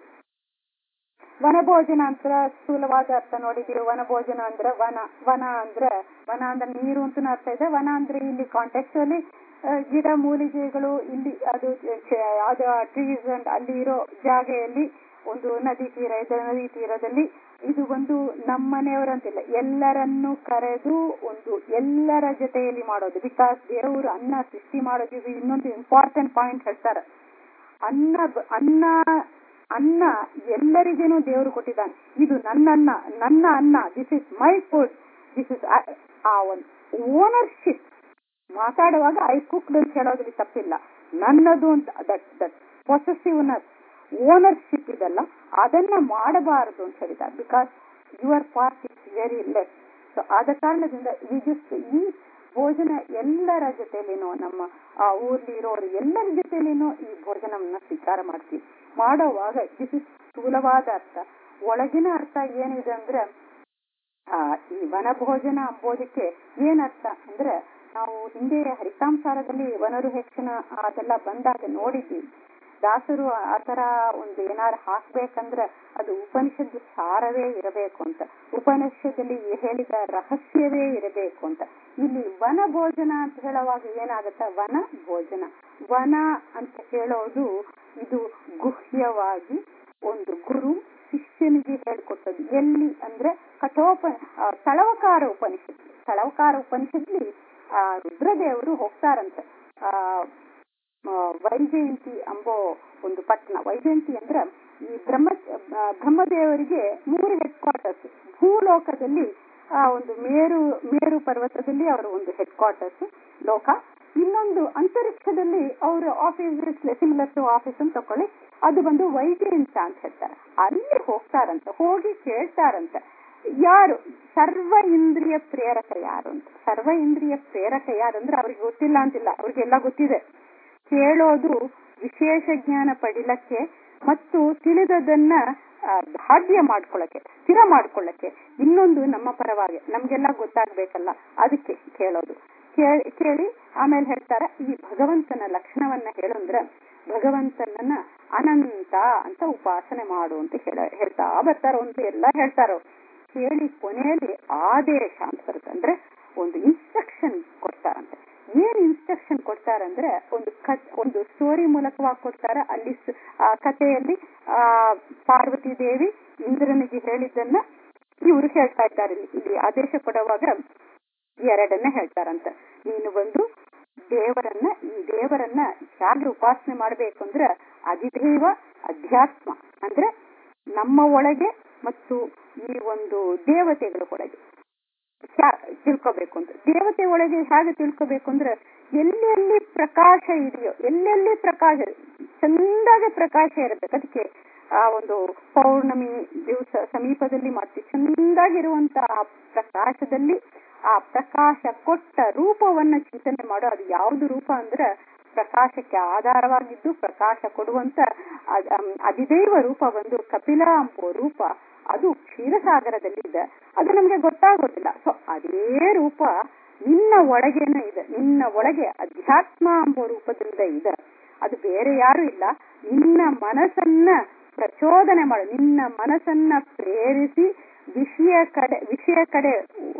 ವನಭೋಜನ ಅಂತ ಸ್ಥೂಲವಾದ ಅರ್ಥ ನೋಡಿದೀವಿ ವನಭೋಜನ ಅಂದ್ರೆ ವನ ವನ ಅಂದ್ರೆ ವನ ಅಂದ್ರೆ ನೀರು ಅಂತ ಅರ್ಥ ಇದೆ ವನ ಅಂದ್ರೆ ಇಲ್ಲಿ ಕಾಂಟೆಕ್ಸ್ಟ್ ಅಲ್ಲಿ ಗಿಡ ಮೂಲಿಕೆಗಳು ಇಲ್ಲಿ ಅದು ಯಾವ್ದು ಟ್ರೀಸ್ ಅಂಡ್ ಅಲ್ಲಿ ಇರೋ ಜಾಗೆಯಲ್ಲಿ ಒಂದು ನದಿ ತೀರ ಇದೆ ನದಿ ತೀರದಲ್ಲಿ ಇದು ಒಂದು ನಮ್ಮನೆಯವರಂತಿಲ್ಲ ಎಲ್ಲರನ್ನು ಕರೆದು ಒಂದು ಎಲ್ಲರ ಜೊತೆಯಲ್ಲಿ ಮಾಡೋದು ಬಿಕಾಸ್ ದೇವರು ಅನ್ನ ಸೃಷ್ಟಿ ಮಾಡೋದು ಇದು ಇನ್ನೊಂದು ಇಂಪಾರ್ಟೆಂಟ್ ಪಾಯಿಂಟ್ ಹೇಳ್ತಾರೆ ಅನ್ನ ಅನ್ನ ಅನ್ನ ಎಲ್ಲರಿಗೇನು ದೇವರು ಕೊಟ್ಟಿದ್ದಾನೆ ಇದು ನನ್ನ ಅನ್ನ ನನ್ನ ಅನ್ನ this is my food this is ಆ ಒಂದು ಓನರ್ಶಿಪ್ ಮಾತಾಡುವಾಗ ಐ ಕುಕ್ಡ್ ಅಂತ ಹೇಳೋದ್ರಲ್ಲಿ ತಪ್ಪಿಲ್ಲ ನನ್ನದು ಅಂತ ದಟ್ ದಟ್ ಪೊಸೆಸಿವ್ನೆಸ್ ಓನರ್ಶಿಪ್ ಇದಲ್ಲ ಅದನ್ನ ಮಾಡಬಾರದು ಅಂತ ಹೇಳಿದ್ದಾರೆ because your part is very less so ಆದ ಕಾರಣದಿಂದ ಈ ಜಸ್ಟ್ ಈ ಭೋಜನ ಎಲ್ಲರ ಜೊತೆಲಿನೋ ನಮ್ಮ ಆ ಊರ್ಲಿ ಇರೋರು ಎಲ್ಲರ ಜೊತೆಲಿನೋ ಈ ಭೋಜನವನ್ನ ಸ್ವೀಕಾರ ಮಾಡ್ತೀವಿ ಮಾಡೋವಾಗ ದಿಸ್ ಇಸ್ ಸ್ಥೂಲವಾದ ಅರ್ಥ ಒಳಗಿನ ಅರ್ಥ ಏನಿದೆ ಅಂದ್ರೆ ಆ ಈ ವನಭೋಜನ ಅಂಬೋದಕ್ಕೆ ಏನರ್ಥ ಅಂದ್ರೆ ನಾವು ಹಿಂದೆ ಹರಿತಾಂಸಾರದಲ್ಲಿ ವನರುಹೇಕ್ಷಣ ಅದೆಲ್ಲ ಬಂದಾಗ ನೋಡಿದ್ದೀವಿ ದಾಸರು ಆತರ ಒಂದು ಏನಾರು ಹಾಕ್ಬೇಕಂದ್ರೆ ಅದು ಉಪನಿಷತ್ ಸಾರವೇ ಇರಬೇಕು ಅಂತ ಉಪನಿಷದಲ್ಲಿ ಹೇಳಿದ ರಹಸ್ಯವೇ ಇರಬೇಕು ಅಂತ ಇಲ್ಲಿ ವನ ಭೋಜನ ಅಂತ ಹೇಳುವಾಗ ಏನಾಗತ್ತ ವನ ಭೋಜನ ವನ ಅಂತ ಹೇಳೋದು ಇದು ಗುಹ್ಯವಾಗಿ ಒಂದು ಗುರು ಶಿಷ್ಯನಿಗೆ ಹೇಳ್ಕೊಟ್ಟದ್ದು ಎಲ್ಲಿ ಅಂದ್ರೆ ಕಠೋಪ ತಳವಕಾರ ಉಪನಿಷತ್ ತಳವಕಾರ ಉಪನಿಷತ್ಲಿ ಆ ರುದ್ರದೇವರು ಹೋಗ್ತಾರಂತೆ ಆ ವೈಜಯಂತಿ ಅಂಬೋ ಒಂದು ಪಟ್ಟಣ ವೈಜಯಂತಿ ಅಂದ್ರೆ ಈ ಬ್ರಹ್ಮ ಬ್ರಹ್ಮದೇವರಿಗೆ ಮೂರು ಹೆಡ್ ಕ್ವಾರ್ಟರ್ಸ್ ಭೂಲೋಕದಲ್ಲಿ ಆ ಒಂದು ಮೇರು ಮೇರು ಪರ್ವತದಲ್ಲಿ ಅವರ ಒಂದು ಹೆಡ್ ಕ್ವಾರ್ಟರ್ಸ್ ಲೋಕ ಇನ್ನೊಂದು ಅಂತರಿಕ್ಷದಲ್ಲಿ ಅವರು ಆಫೀಸ್ ಸಿಮಿಲರ್ ಟು ಆಫೀಸ್ ಅಂತ ತಕೊಳ್ಳಿ ಅದು ಬಂದು ವೈಜಯಂತ ಅಂತ ಹೇಳ್ತಾರೆ ಅಲ್ಲಿ ಹೋಗ್ತಾರಂತೆ ಹೋಗಿ ಕೇಳ್ತಾರಂತೆ ಯಾರು ಸರ್ವ ಇಂದ್ರಿಯ ಪ್ರೇರಕ ಯಾರು ಅಂತ ಸರ್ವ ಇಂದ್ರಿಯ ಪ್ರೇರಕ ಯಾರು ಅಂದ್ರೆ ಅವ್ರಿಗೆ ಗೊತ್ತಿಲ್ಲ ಅಂತಿಲ್ಲ ಅವ್ರಿಗೆಲ್ಲ ಗೊತ್ತಿದೆ ಕೇಳೋದು ವಿಶೇಷ ಜ್ಞಾನ ಪಡಿಲಕ್ಕೆ ಮತ್ತು ತಿಳಿದದನ್ನ ದಾಢ್ಯ ಮಾಡ್ಕೊಳ್ಳಕ್ಕೆ ಸ್ಥಿರ ಮಾಡ್ಕೊಳ್ಳಕ್ಕೆ ಇನ್ನೊಂದು ನಮ್ಮ ಪರವಾಗಿ ನಮ್ಗೆಲ್ಲ ಗೊತ್ತಾಗ್ಬೇಕಲ್ಲ ಅದಕ್ಕೆ ಕೇಳೋದು ಕೇಳಿ ಆಮೇಲೆ ಹೇಳ್ತಾರೆ ಈ ಭಗವಂತನ ಲಕ್ಷಣವನ್ನ ಹೇಳಂದ್ರ ಭಗವಂತನನ್ನ ಅನಂತ ಅಂತ ಉಪಾಸನೆ ಮಾಡು ಅಂತ ಹೇಳ ಹೇಳ್ತಾ ಬರ್ತಾರೋ ಅಂತ ಎಲ್ಲ ಹೇಳ್ತಾರೋ ಹೇಳಿ ಕೊನೆಯಲ್ಲಿ ಆದೇಶ ಅಂತ ಬರುತ್ತೆ ಅಂದ್ರೆ ಒಂದು ಇನ್ಸ್ಟ್ರಕ್ಷನ್ ಕೊಡ್ತಾರಂತೆ ಏನ್ ಇನ್ಸ್ಟ್ರಕ್ಷನ್ ಕೊಡ್ತಾರಂದ್ರೆ ಒಂದು ಕತ್ ಒಂದು ಸ್ಟೋರಿ ಮೂಲಕವಾಗಿ ಕೊಡ್ತಾರ ಅಲ್ಲಿ ಸ್- ಆ ಕಥೆಯಲ್ಲಿ ಆ ಪಾರ್ವತಿ ದೇವಿ ಇಂದ್ರನಿಗೆ ಹೇಳಿದ್ದನ್ನ ಇವರು ಹೇಳ್ತಾ ಇದ್ದಾರೆ ಇಲ್ಲಿ ಇಲ್ಲಿ ಆದೇಶ ಕೊಡುವಾಗ ಎರಡನ್ನ ಹೇಳ್ತಾರಂತ ನೀನು ಬಂದು ದೇವರನ್ನ ಈ ದೇವರನ್ನ ಹೇಗೆ ಉಪಾಸನೆ ಮಾಡ್ಬೇಕು ಅಂದ್ರೆ ಅಧಿದೇವ ಅಧ್ಯಾತ್ಮ ಅಂದ್ರೆ ನಮ್ಮ ಒಳಗೆ ಮತ್ತು ಈ ಒಂದು ದೇವತೆಗಳ ಒಳಗೆ ಹ್ಯಾ- ತಿಳ್ಕೊಬೇಕು ಅಂತ ದೇವತೆ ಒಳಗೆ ಹೇಗೆ ತಿಳ್ಕೊಬೇಕು ಅಂದ್ರೆ ಎಲ್ಲೆಲ್ಲಿ ಪ್ರಕಾಶ ಇದೆಯೋ ಎಲ್ಲೆಲ್ಲಿ ಪ್ರಕಾಶ ಚಂದಾಗಿ ಪ್ರಕಾಶ ಇರಬೇಕು ಅದಕ್ಕೆ ಆ ಒಂದು ಪೌರ್ಣಮಿ ದಿವಸ ಸಮೀಪದಲ್ಲಿ ಮಾಡ್ತೀವಿ ಚಂದಾಗಿರುವಂತ ಆ ಪ್ರಕಾಶದಲ್ಲಿ ಆ ಪ್ರಕಾಶ ಕೊಟ್ಟ ರೂಪವನ್ನ ಚಿಂತನೆ ಮಾಡೋ ಅದು ಯಾವ್ದು ರೂಪ ಅಂದ್ರೆ ಪ್ರಕಾಶಕ್ಕೆ ಆಧಾರವಾಗಿದ್ದು ಪ್ರಕಾಶ ಕೊಡುವಂತ ಅದ್- ಅಮ್, ಅಧಿದೈವ ರೂಪ ಒಂದು ಕಪಿಲ ಎಂಬುವ ರೂಪ ಅದು ಕ್ಷೀರಸಾಗರದಲ್ಲಿ ಇದೆ ಅದು ನಮ್ಗೆ ಗೊತ್ತಾಗೋದಿಲ್ಲ ಸೊ ಅದೇ ರೂಪ ನಿನ್ನ ಒಳಗೇನೆ ಇದೆ ನಿನ್ನ ಒಳಗೆ ಅಧ್ಯಾತ್ಮ ಎಂಬ ರೂಪದಿಂದ ಇದೆ ಅದು ಬೇರೆ ಯಾರು ಇಲ್ಲ ನಿನ್ನ ಮನಸ್ಸನ್ನ ಪ್ರಚೋದನೆ ಮಾಡು ನಿನ್ನ ಮನಸ್ಸನ್ನ ಪ್ರೇರಿಸಿ ವಿಷಯ ಕಡೆ ವಿಷಯ ಕಡೆ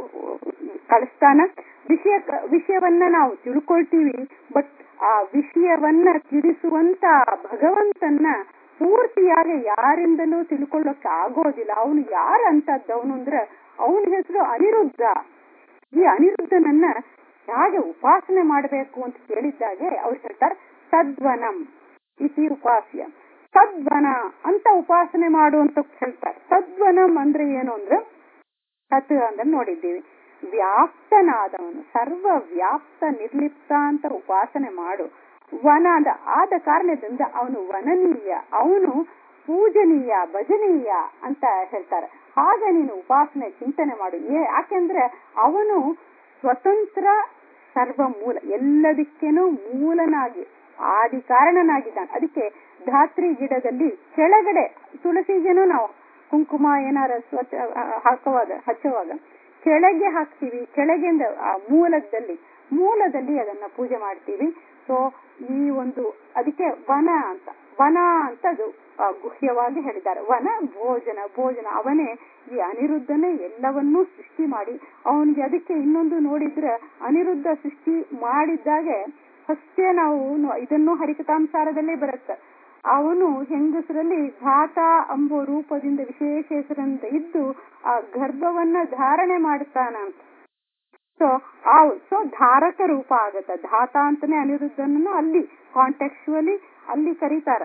ಕಳಿಸ್ತಾನ ವಿಷಯ ವಿಷಯವನ್ನ ನಾವು ತಿಳ್ಕೊಳ್ತೀವಿ ಬಟ್ ಆ ವಿಷಯವನ್ನ ತಿಳಿಸುವಂತ ಭಗವಂತನ ಪೂರ್ತಿಯಾಗಿ ಯಾರಿಂದಲೂ ತಿಳ್ಕೊಳ್ಳೋಕೆ ಆಗೋದಿಲ್ಲ ಅವನು ಯಾರಂತದ್ದವನು ಅಂದ್ರೆ ಅವನ ಹೆಸರು ಅನಿರುದ್ಧ ಈ ಅನಿರುದ್ಧನನ್ನ ಹೇಗೆ ಉಪಾಸನೆ ಮಾಡಬೇಕು ಅಂತ ಕೇಳಿದ್ದಾಗೆ ಅವ್ರು ಹೇಳ್ತಾರೆ ಸದ್ವನಂ ಇತಿ ಉಪಾಸ್ಯ ಸದ್ವನ ಅಂತ ಉಪಾಸನೆ ಮಾಡು ಅಂತ ಹೇಳ್ತಾರೆ ಸದ್ವನಂ ಅಂದ್ರೆ ಏನು ಅಂದ್ರೆ ಸತ್ ಅಂದ್ರೆ ನೋಡಿದ್ದೀವಿ ವ್ಯಾಪ್ತನಾದವನು ಸರ್ವ ವ್ಯಾಪ್ತ ನಿರ್ಲಿಪ್ತ ಅಂತ ಉಪಾಸನೆ ಮಾಡು ವನ ಅಂದ ಆದ ಕಾರಣದಿಂದ ಅವನು ವನನೀಯ ಅವನು ಪೂಜನೀಯ ಭಜನೀಯ ಅಂತ ಹೇಳ್ತಾರೆ ಹಾಗೆ ನೀನು ಉಪಾಸನೆ ಚಿಂತನೆ ಮಾಡು ಏ- ಯಾಕೆಂದ್ರೆ ಅವನು ಸ್ವತಂತ್ರ ಸರ್ವ ಮೂಲ ಎಲ್ಲದಕ್ಕೇನು ಮೂಲನಾಗಿ ಆದಿ ಕಾರಣನಾಗಿದ್ದಾನೆ ಅದಕ್ಕೆ ಧಾತ್ರಿ ಗಿಡದಲ್ಲಿ ಕೆಳಗಡೆ ತುಳಸಿಗೇನು ನಾವು ಕುಂಕುಮ ಏನಾರ ಸ್ವಚ್ಛ ಹಾಕುವಾಗ ಹಚ್ಚುವಾಗ ಕೆಳಗೆ ಹಾಕ್ತೀವಿ ಕೆಳಗಿಂದ ಆ ಮೂಲದಲ್ಲಿ ಮೂಲದಲ್ಲಿ ಅದನ್ನ ಪೂಜೆ ಮಾಡ್ತೀವಿ ಸೊ ಈ ಒಂದು ಅದಕ್ಕೆ ವನ ಅಂತ ವನ ಅಂತ ಅದು ಆ, ಗುಹ್ಯವಾಗಿ ಹೇಳಿದ್ದಾರೆ ವನ ಭೋಜನ ಭೋಜನ ಅವನೇ ಈ ಅನಿರುದ್ಧನೇ ಎಲ್ಲವನ್ನೂ ಸೃಷ್ಟಿ ಮಾಡಿ ಅವನಿಗೆ ಅದಕ್ಕೆ ಇನ್ನೊಂದು ನೋಡಿದ್ರೆ ಅನಿರುದ್ಧ ಸೃಷ್ಟಿ ಮಾಡಿದ್ದಾಗೆ ಫಸ್ಟೇ ನಾವು ನೋ- ಇದನ್ನು ಹರಿಕತಾಂಸಾರದಲ್ಲೇ ಬರುತ್ತೆ ಅವನು ಹೆಂಗಸರಲ್ಲಿ ಧಾತ ಎಂಬ ರೂಪದಿಂದ ವಿಶೇಷ ಹೆಸರಿಂದ ಇದ್ದು ಆ ಗರ್ಭವನ್ನ ಧಾರಣೆ ಮಾಡ್ತಾನಂತ ಸೊ ಆ ಸೊ ಧಾರಕ ರೂಪ ಆಗತ್ತೆ ಧಾತ ಅಂತಾನೆ ಅನಿರುದ್ಧನನ್ನು ಅಲ್ಲಿ ಕಾಂಟೆಕ್ಚುಯಲಿ ಅಲ್ಲಿ ಕರೀತಾರ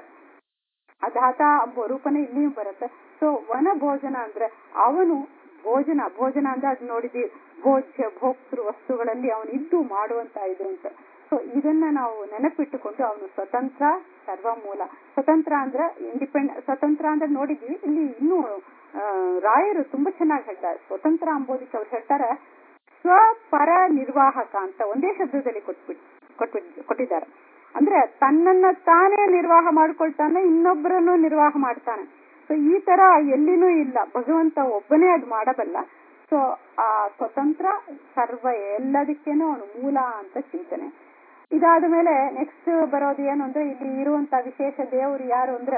ಆ ಧಾತ ಎಂಬ ರೂಪನೇ ಇಲ್ಲಿಯೂ ಬರುತ್ತೆ ಸೊ ವನ ಭೋಜನ ಅಂದ್ರೆ ಅವನು ಭೋಜನ ಭೋಜನ ಅಂದ್ರೆ ಅದು ನೋಡಿದ್ವಿ ಭೋಜ್ಯ ಭೋಕ್ತೃ ವಸ್ತುಗಳಲ್ಲಿ ಅವನು ಇದ್ದು ಮಾಡುವಂತ ಇದು ಅಂತ ಸೊ ಇದನ್ನ ನಾವು ನೆನಪಿಟ್ಟುಕೊಂಡು ಅವನು ಸ್ವತಂತ್ರ ಸರ್ವಮೂಲ ಸ್ವತಂತ್ರ ಅಂದ್ರೆ ಇಂಡಿಪೆಂಡ್ ಸ್ವತಂತ್ರ ಅಂದ್ರೆ ನೋಡಿದ್ವಿ ಇಲ್ಲಿ ಇನ್ನೂ ಆ, ರಾಯರು ತುಂಬಾ ಚೆನ್ನಾಗಿ ಹೇಳ್ತಾರೆ ಸ್ವತಂತ್ರ ಅಂಬೋದಕ್ಕೆ ಅವ್ರು ಹೇಳ್ತಾರೆ ಸ್ವಪರ ನಿರ್ವಾಹಕ ಅಂತ ಒಂದೇ ಶಬ್ದದಲ್ಲಿ ಕೊಟ್ಬಿಟ್ ಕೊಟ್ಬಿಟ್ ಕೊಟ್ಟಿದ್ದಾರೆ ಅಂದ್ರೆ ತನ್ನನ್ನ ತಾನೇ ನಿರ್ವಾಹ ಮಾಡ್ಕೊಳ್ತಾನೆ ಇನ್ನೊಬ್ಬರನ್ನು ನಿರ್ವಾಹ ಮಾಡ್ತಾನೆ ಸೊ ಈ ತರ ಎಲ್ಲಿನೂ ಇಲ್ಲ ಭಗವಂತ ಒಬ್ಬನೇ ಅದು ಮಾಡಬಲ್ಲ ಸೊ ಆ ಸ್ವತಂತ್ರ ಸರ್ವ ಎಲ್ಲದಕ್ಕೇನು ಅವನು ಮೂಲ ಅಂತ ಚಿಂತನೆ ಇದಾದ ಮೇಲೆ ನೆಕ್ಸ್ಟ್ ಬರೋದು ಏನು ಅಂದ್ರೆ ಇಲ್ಲಿ ಇರುವಂತ ವಿಶೇಷ ದೇವರು ಯಾರು ಅಂದ್ರೆ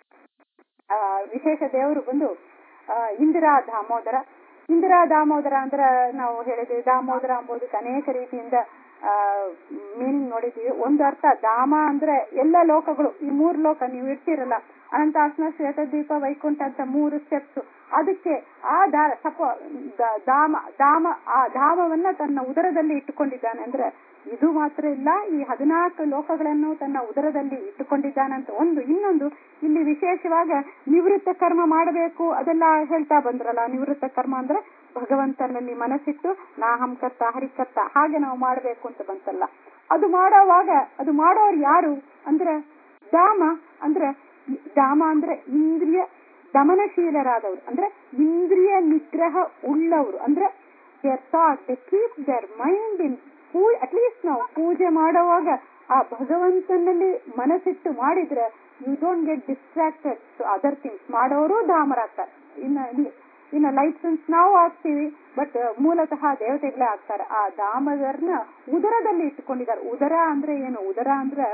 ಆ ವಿಶೇಷ ದೇವರು ಬಂದು ಆ, ಇಂದಿರಾ ದಾಮೋದರ ಇಂದಿರಾ ದಾಮೋದರ ಅಂದ್ರೆ ನಾವು ಹೇಳಿದ್ವಿ ದಾಮೋದರ ಎಂಬುದಕ್ಕೆ ಅನೇಕ ರೀತಿಯಿಂದ ಮೀನಿಂಗ್ ನೋಡಿದೀವಿ ಒಂದು ಅರ್ಥ ದಾಮ ಅಂದ್ರೆ ಎಲ್ಲ ಲೋಕಗಳು ಈ ಮೂರು ಲೋಕ ನೀವು ಇರ್ತಿರಲ್ಲ ಅನಂತಾಸನ ಶ್ವೇತದ್ವೀಪ ವೈಕುಂಠ ಅಂತ ಮೂರು ಸ್ಟೆಪ್ಸ್ ಅದಕ್ಕೆ ಆ ದಾರ ಸಪ ದ- ಧಾಮ ಧಾಮ ಆ ಧಾಮವನ್ನ ತನ್ನ ಉದರದಲ್ಲಿ ಇಟ್ಟುಕೊಂಡಿದ್ದಾನೆ ಅಂದ್ರೆ ಇದು ಮಾತ್ರ ಇಲ್ಲ ಈ ಹದಿನಾಲ್ಕು ಲೋಕಗಳನ್ನು ತನ್ನ ಉದರದಲ್ಲಿ ಇಟ್ಟುಕೊಂಡಿದ್ದಾನಂತ ಒಂದು ಇನ್ನೊಂದು ಇಲ್ಲಿ ವಿಶೇಷವಾಗ ನಿವೃತ್ತ ಕರ್ಮ ಮಾಡಬೇಕು ಅದೆಲ್ಲ ಹೇಳ್ತಾ ಬಂದ್ರಲ್ಲ ನಿವೃತ್ತ ಕರ್ಮ ಅಂದ್ರೆ ಭಗವಂತನಲ್ಲಿ ಮನಸ್ಸಿಟ್ಟು ನಾಹಂಕರ್ತ ಹರಿಕರ್ತ ಹಾಗೆ ನಾವು ಮಾಡಬೇಕು ಅಂತ ಬಂತಲ್ಲ ಅದು ಮಾಡೋವಾಗ ಅದು ಮಾಡೋರು ಯಾರು ಅಂದ್ರೆ ಧಾಮ ಅಂದ್ರೆ ಧಾಮ ಅಂದ್ರೆ ಇಂದ್ರಿಯ ದಮನಶೀಲರಾದವರು ಅಂದ್ರೆ ಇಂದ್ರಿಯ ನಿಗ್ರಹ ಉಳ್ಳವರು ಅಂದ್ರೆ their thought they keep their mind in at least ನಾವು ಪೂಜೆ ಮಾಡುವಾಗ ಆ ಭಗವಂತನಲ್ಲಿ ಮನಸ್ಸಿಟ್ಟು ಮಾಡಿದ್ರೆ you don't get distracted to other things ಮಾಡೋರು ಧಾಮರಾಗ್ತಾರೆ ಇನ್ನ ಇನ್ನು- ಇನ್ನ ಲೈಸೆನ್ಸ್ ನಾವು ಆಗ್ತೀವಿ ಬಟ್ ಮೂಲತಃ ದೇವತೆಗಳೇ ಆಗ್ತಾರೆ ಆ ಧಾಮದರ್ನ ಉದರದಲ್ಲಿ ಇಟ್ಟುಕೊಂಡಿದ್ದಾರೆ ಉದರ ಅಂದ್ರೆ ಏನು ಉದರ ಅಂದ್ರೆ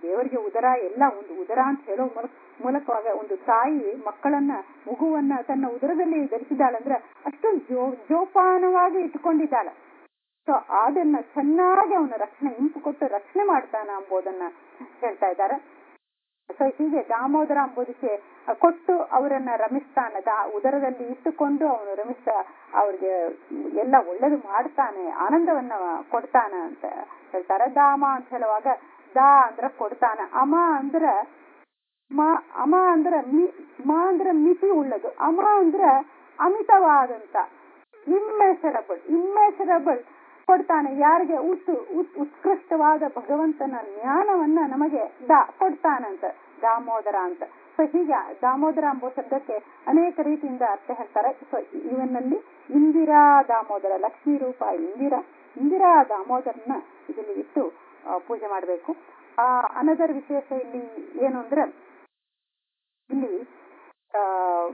ದೇವರಿಗೆ ಉದರ ಎಲ್ಲ ಒಂದು ಉದರ ಅಂತ ಹೇಳೋ ಮೂಲಕ ಮೂಲಕವಾಗ ಒಂದು ತಾಯಿ ಮಕ್ಕಳನ್ನ ಮಗುವನ್ನ ತನ್ನ ಉದರದಲ್ಲಿ ಧರಿಸಿದಾಳಂದ್ರೆ ಅಷ್ಟೊಂದು ಜೋ ಜೋಪಾನವಾಗಿ ಇಟ್ಕೊಂಡಿದ್ದಾಳೆ ಸೊ ಅದನ್ನ ಚೆನ್ನಾಗಿ ಅವನ ರಕ್ಷಣೆ ಇಂಪು ಕೊಟ್ಟು ರಕ್ಷಣೆ ಮಾಡ್ತಾನ ಎಂಬುದನ್ನ ಹೇಳ್ತಾ ಇದ್ದಾರೆ ಸೊ ಹೀಗೆ ದಾಮೋದರ ಎಂಬುದಕ್ಕೆ ಕೊಟ್ಟು ಅವರನ್ನ ರಮಿಸ್ತಾನ ದಾ ಉದರದಲ್ಲಿ ಇಟ್ಟುಕೊಂಡು ಅವನು ರಮಿಸ್ತ ಅವ್ರಿಗೆ ಎಲ್ಲ ಒಳ್ಳೇದು ಮಾಡ್ತಾನೆ ಆನಂದವನ್ನ ಕೊಡ್ತಾನ ಅಂತ ಹೇಳ್ತಾರೆ ದಾಮ ಅಂತ ಹೇಳುವಾಗ ದಾ ಅಂದ್ರ ಕೊಡ್ತಾನ ಅಮ ಅಂದ್ರ ಮ ಅಮ ಅಂದ್ರ ಮಿ ಮ ಅಂದ್ರ ಮಿತಿ ಉಳ್ಳದು ಅಮ ಅಂದ್ರ ಅಮಿತವಾದಂತ ಇಮ್ಮೆಸರಬಲ್ ಇಮ್ಮೆಸರಬಲ್ ಕೊಡ್ತಾನೆ ಯಾರಿಗೆ ಉತ್ತು ಉತ್- ಉತ್ಕೃಷ್ಟವಾದ ಭಗವಂತನ ಜ್ಞಾನವನ್ನ ನಮಗೆ ದಾ ಕೊಡ್ತಾನಂತ ದಾಮೋದರ ಅಂತ ಸೊ ಹೀಗೆ ದಾಮೋದರ ಎಂಬ ಶಬ್ದಕ್ಕೆ ಅನೇಕ ರೀತಿಯಿಂದ ಅರ್ಥ ಹೇಳ್ತಾರೆ ಸೊ ಇವನಲ್ಲಿ ಇಂದಿರಾ ದಾಮೋದರ ಲಕ್ಷ್ಮೀ ರೂಪ ಇಂದಿರಾ ಇಂದಿರಾ ದಾಮೋದರನ ಇದರಲ್ಲಿ ಇಟ್ಟು ಆ, ಪೂಜೆ ಮಾಡಬೇಕು ಆ ಅನದರ್ ವಿಶೇಷ ಇಲ್ಲಿ ಏನು ಅಂದ್ರೆ ಇಲ್ಲಿ ಆ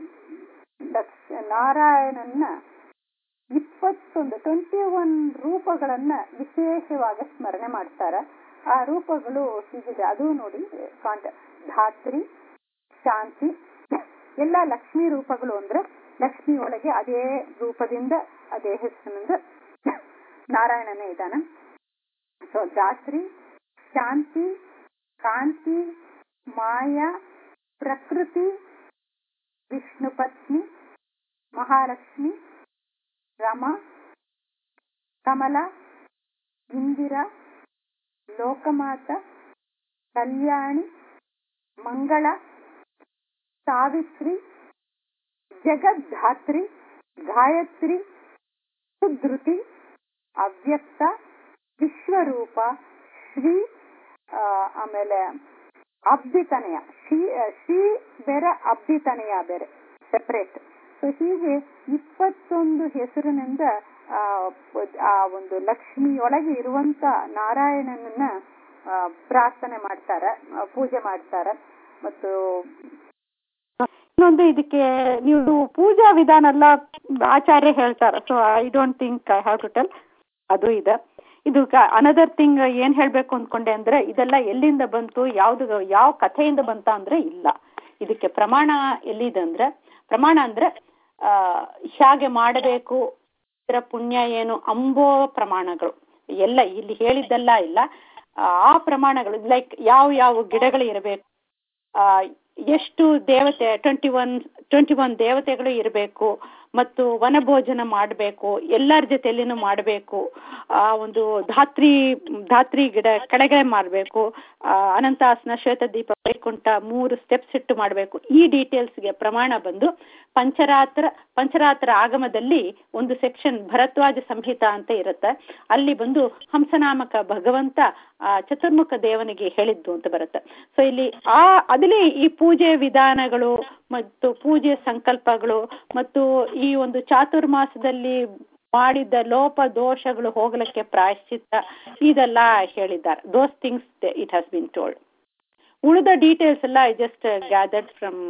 ಲಕ್ಷ- ನಾರಾಯಣನ್ನ ಇಪ್ಪತ್ತೊಂದು ಟ್ವೆಂಟಿ ಒನ್ ರೂಪಗಳನ್ನ ವಿಶೇಷವಾಗಿ ಸ್ಮರಣೆ ಮಾಡ್ತಾರೆ ಆ ರೂಪಗಳು ಹೀಗಿದೆ ಅದು ನೋಡಿ ಕಾಂಟ ಧಾತ್ರಿ ಶಾಂತಿ ಎಲ್ಲ ಲಕ್ಷ್ಮೀ ರೂಪಗಳು ಅಂದ್ರೆ ಲಕ್ಷ್ಮಿ ಒಳಗೆ ಅದೇ ರೂಪದಿಂದ ಅದೇ ಹೆಸರಿನಿಂದ ನಾರಾಯಣನೇ ಇದ್ದಾನೆ ಸೊ ಧಾತ್ರಿ ಶಾಂತಿ ಕಾಂತಿ ಮಾಯಾ ಪ್ರಕೃತಿ ವಿಷ್ಣು ಪತ್ನಿ ಮಹಾಲಕ್ಷ್ಮಿ ರಮ ಕಮಲ ಇಂದಿರ ಲೋಕಮಾತ ಕಲ್ಯಾಣಿ ಮಂಗಳ ಸಾವಿತ್ರಿ ಜಗದ್ಧಾತ್ರಿ ಗಾಯತ್ರಿ ಸುಧೃತಿ ಅವ್ಯಕ್ತ ವಿಶ್ವರೂಪ ಶ್ರೀ ಆ, ಆಮೇಲೆ ಅಬ್ದಿತನಯ ಶ್ರೀ ಶ್ರೀ ಬೇರೆ ಅಬ್ದಿತನಯ ಬೇರೆ ಸೆಪರೇಟ್ ಸೊ ಹೀಗೆ ಇಪ್ಪತ್ತೊಂದು ಹೆಸರಿನಿಂದ ಆ, ಆ ಒಂದು ಲಕ್ಷ್ಮಿಯೊಳಗೆ ಇರುವಂತ ನಾರಾಯಣನನ್ನ ಆ, ಪ್ರಾರ್ಥನೆ ಮಾಡ್ತಾರೆ ಆ, ಪೂಜೆ ಮಾಡ್ತಾರೆ ಮತ್ತು ಇನ್ನೊಂದು ಇದಕ್ಕೆ ನೀವು ಪೂಜಾ ವಿಧಾನ ಎಲ್ಲ ಆಚಾರ್ಯ ಹೇಳ್ತಾರೆ so I don't think I have to tell ಅದು ಇದೆ ಇದು ಅನದರ್ ಥಿಂಗ್ ಏನ್ ಹೇಳ್ಬೇಕು ಅಂದ್ಕೊಂಡೆ ಅಂದ್ರೆ ಇದೆಲ್ಲ ಎಲ್ಲಿಂದ ಬಂತು ಯಾವ್ದು ಯಾವ ಕಥೆಯಿಂದ ಬಂತ ಅಂದ್ರೆ ಇಲ್ಲ ಇದಕ್ಕೆ ಪ್ರಮಾಣ ಎಲ್ಲಿದೆ ಅಂದ್ರೆ ಪ್ರಮಾಣ ಅಂದ್ರೆ ಆ ಹೇಗೆ ಮಾಡಬೇಕು ಇದರ ಪುಣ್ಯ ಏನು ಅಂಬೋ ಪ್ರಮಾಣಗಳು ಎಲ್ಲ ಇಲ್ಲಿ ಹೇಳಿದ್ದೆಲ್ಲ ಇಲ್ಲ ಆ ಪ್ರಮಾಣಗಳು ಲೈಕ್ ಯಾವ ಯಾವ ಗಿಡಗಳು ಇರಬೇಕು ಆ ಎಷ್ಟು ದೇವತೆ ಟ್ವೆಂಟಿ ಒನ್ ಟ್ವೆಂಟಿ ಒನ್ ದೇವತೆಗಳು ಇರಬೇಕು ಮತ್ತು ವನಭೋಜನ ಮಾಡಬೇಕು ಎಲ್ಲರ ಜೊತೆಯಲ್ಲಿನೂ ಮಾಡಬೇಕು ಆ ಒಂದು ಧಾತ್ರಿ ಧಾತ್ರಿ ಗಿಡ ಕೆಳಗೆ ಮಾಡಬೇಕು ಅನಂತಾಸನ ಶ್ವೇತದೀಪ ವೈಕುಂಠ ಮೂರು ಸ್ಟೆಪ್ಸ್ ಇಟ್ಟು ಮಾಡಬೇಕು ಈ ಡೀಟೇಲ್ಸ್ಗೆ ಪ್ರಮಾಣ ಬಂದು ಪಂಚರಾತ್ರ ಪಂಚರಾತ್ರ ಆಗಮದಲ್ಲಿ ಒಂದು ಸೆಕ್ಷನ್ ಭರದ್ವಾಜ ಸಂಹಿತ ಅಂತ ಇರುತ್ತೆ ಅಲ್ಲಿ ಬಂದು ಹಂಸನಾಮಕ ಭಗವಂತ ಆ ಚತುರ್ಮುಖ ದೇವನಿಗೆ ಹೇಳಿದ್ದು ಅಂತ ಬರುತ್ತೆ ಸೊ ಇಲ್ಲಿ ಆ ಅದಲ್ಲಿ ಈ ಪೂಜೆ ವಿಧಾನಗಳು ಮತ್ತು ಪೂಜೆ ಸಂಕಲ್ಪಗಳು ಮತ್ತು ಈ ಒಂದು ಚಾತುರ್ಮಾಸದಲ್ಲಿ ಮಾಡಿದ್ದ ಲೋಪ ದೋಷಗಳು ಹೋಗಲಿಕ್ಕೆ ಪ್ರಾಯಶ್ಚಿತ್ತ ಇದೆಲ್ಲ ಹೇಳಿದ್ದಾರೆ those things it has been told ಉಳಿದ ಡೀಟೇಲ್ಸ್ ಎಲ್ಲ I just gathered from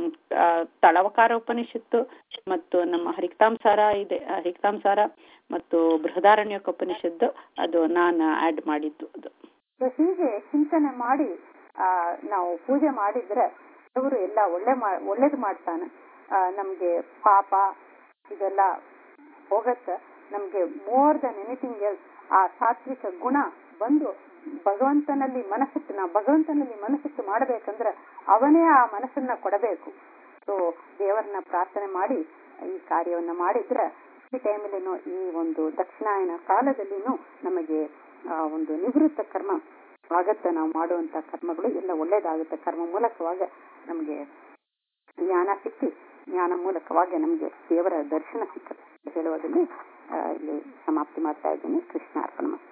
Talavakara ಉಪನಿಷತ್ತು ಮತ್ತು ನಮ್ಮ ಹರಿಕ್ತಾಂಸಾರ ಇದೆ ಹರಿಕ್ತಾಂಸಾರ ಮತ್ತು ಬೃಹದಾರಣ್ಯಕ ಉಪನಿಷತ್ತು ಅದು ನಾನು ಆಡ್ ಮಾಡಿದ್ದು ಅದು ಸೊ ಹೀಗೆ ಚಿಂತನೆ ಮಾಡಿ ಆ ನಾವು ಪೂಜೆ ಮಾಡಿದ್ರೆ ದೇವರು ಎಲ್ಲ ಒಳ್ಳೆ ಮಾ- ಒಳ್ಳೇದು ಮಾಡ್ತಾನೆ ಆ, ನಮ್ಗೆ ಪಾಪ ಇದೆಲ್ಲ ಹೋಗತ್ತೆ ನಮ್ಗೆ ಮೋರ್ ದನ್ ಎನಿಥಿಂಗ್ ಎಲ್ಸ್ ಆ ಸಾತ್ವಿಕ ಗುಣ ಬಂದು ಭಗವಂತನಲ್ಲಿ ಮನಸ್ಸಿಟ್ಟು ನಾವು ಭಗವಂತನಲ್ಲಿ ಮನಸ್ಸಿಟ್ಟು ಮಾಡಬೇಕಂದ್ರೆ ಅವನೇ ಆ ಮನಸ್ಸನ್ನ ಕೊಡಬೇಕು ಸೊ ದೇವರನ್ನ ಪ್ರಾರ್ಥನೆ ಮಾಡಿ ಈ ಕಾರ್ಯವನ್ನ ಮಾಡಿದ್ರೆ ಈ ಟೈಮಲ್ಲಿನೂ ಈ ಒಂದು ದಕ್ಷಿಣಾಯನ ಕಾಲದಲ್ಲಿನೂ ನಮಗೆ ಆ ಒಂದು ನಿವೃತ್ತ ಕರ್ಮ ಆಗತ್ತೆ ನಾವು ಮಾಡುವಂತ ಕರ್ಮಗಳು ಎಲ್ಲ ಒಳ್ಳೇದಾಗುತ್ತೆ ಕರ್ಮ ಮೂಲಕವಾಗ ನಮಗೆ ಜ್ಞಾನ ಸಿಕ್ಕಿ ಜ್ಞಾನ ಮೂಲಕವಾಗಿ ನಮಗೆ ದೇವರ ದರ್ಶನ ಸಿಕ್ಕತ್ತೆ ಅಂತ ಹೇಳುವುದರಲ್ಲಿ ಆ, ಇಲ್ಲಿ ಸಮಾಪ್ತಿ ಮಾಡ್ತಾ ಇದ್ದೀನಿ ಕೃಷ್ಣ ಅರ್ಪಣ ಮಸ್ತು.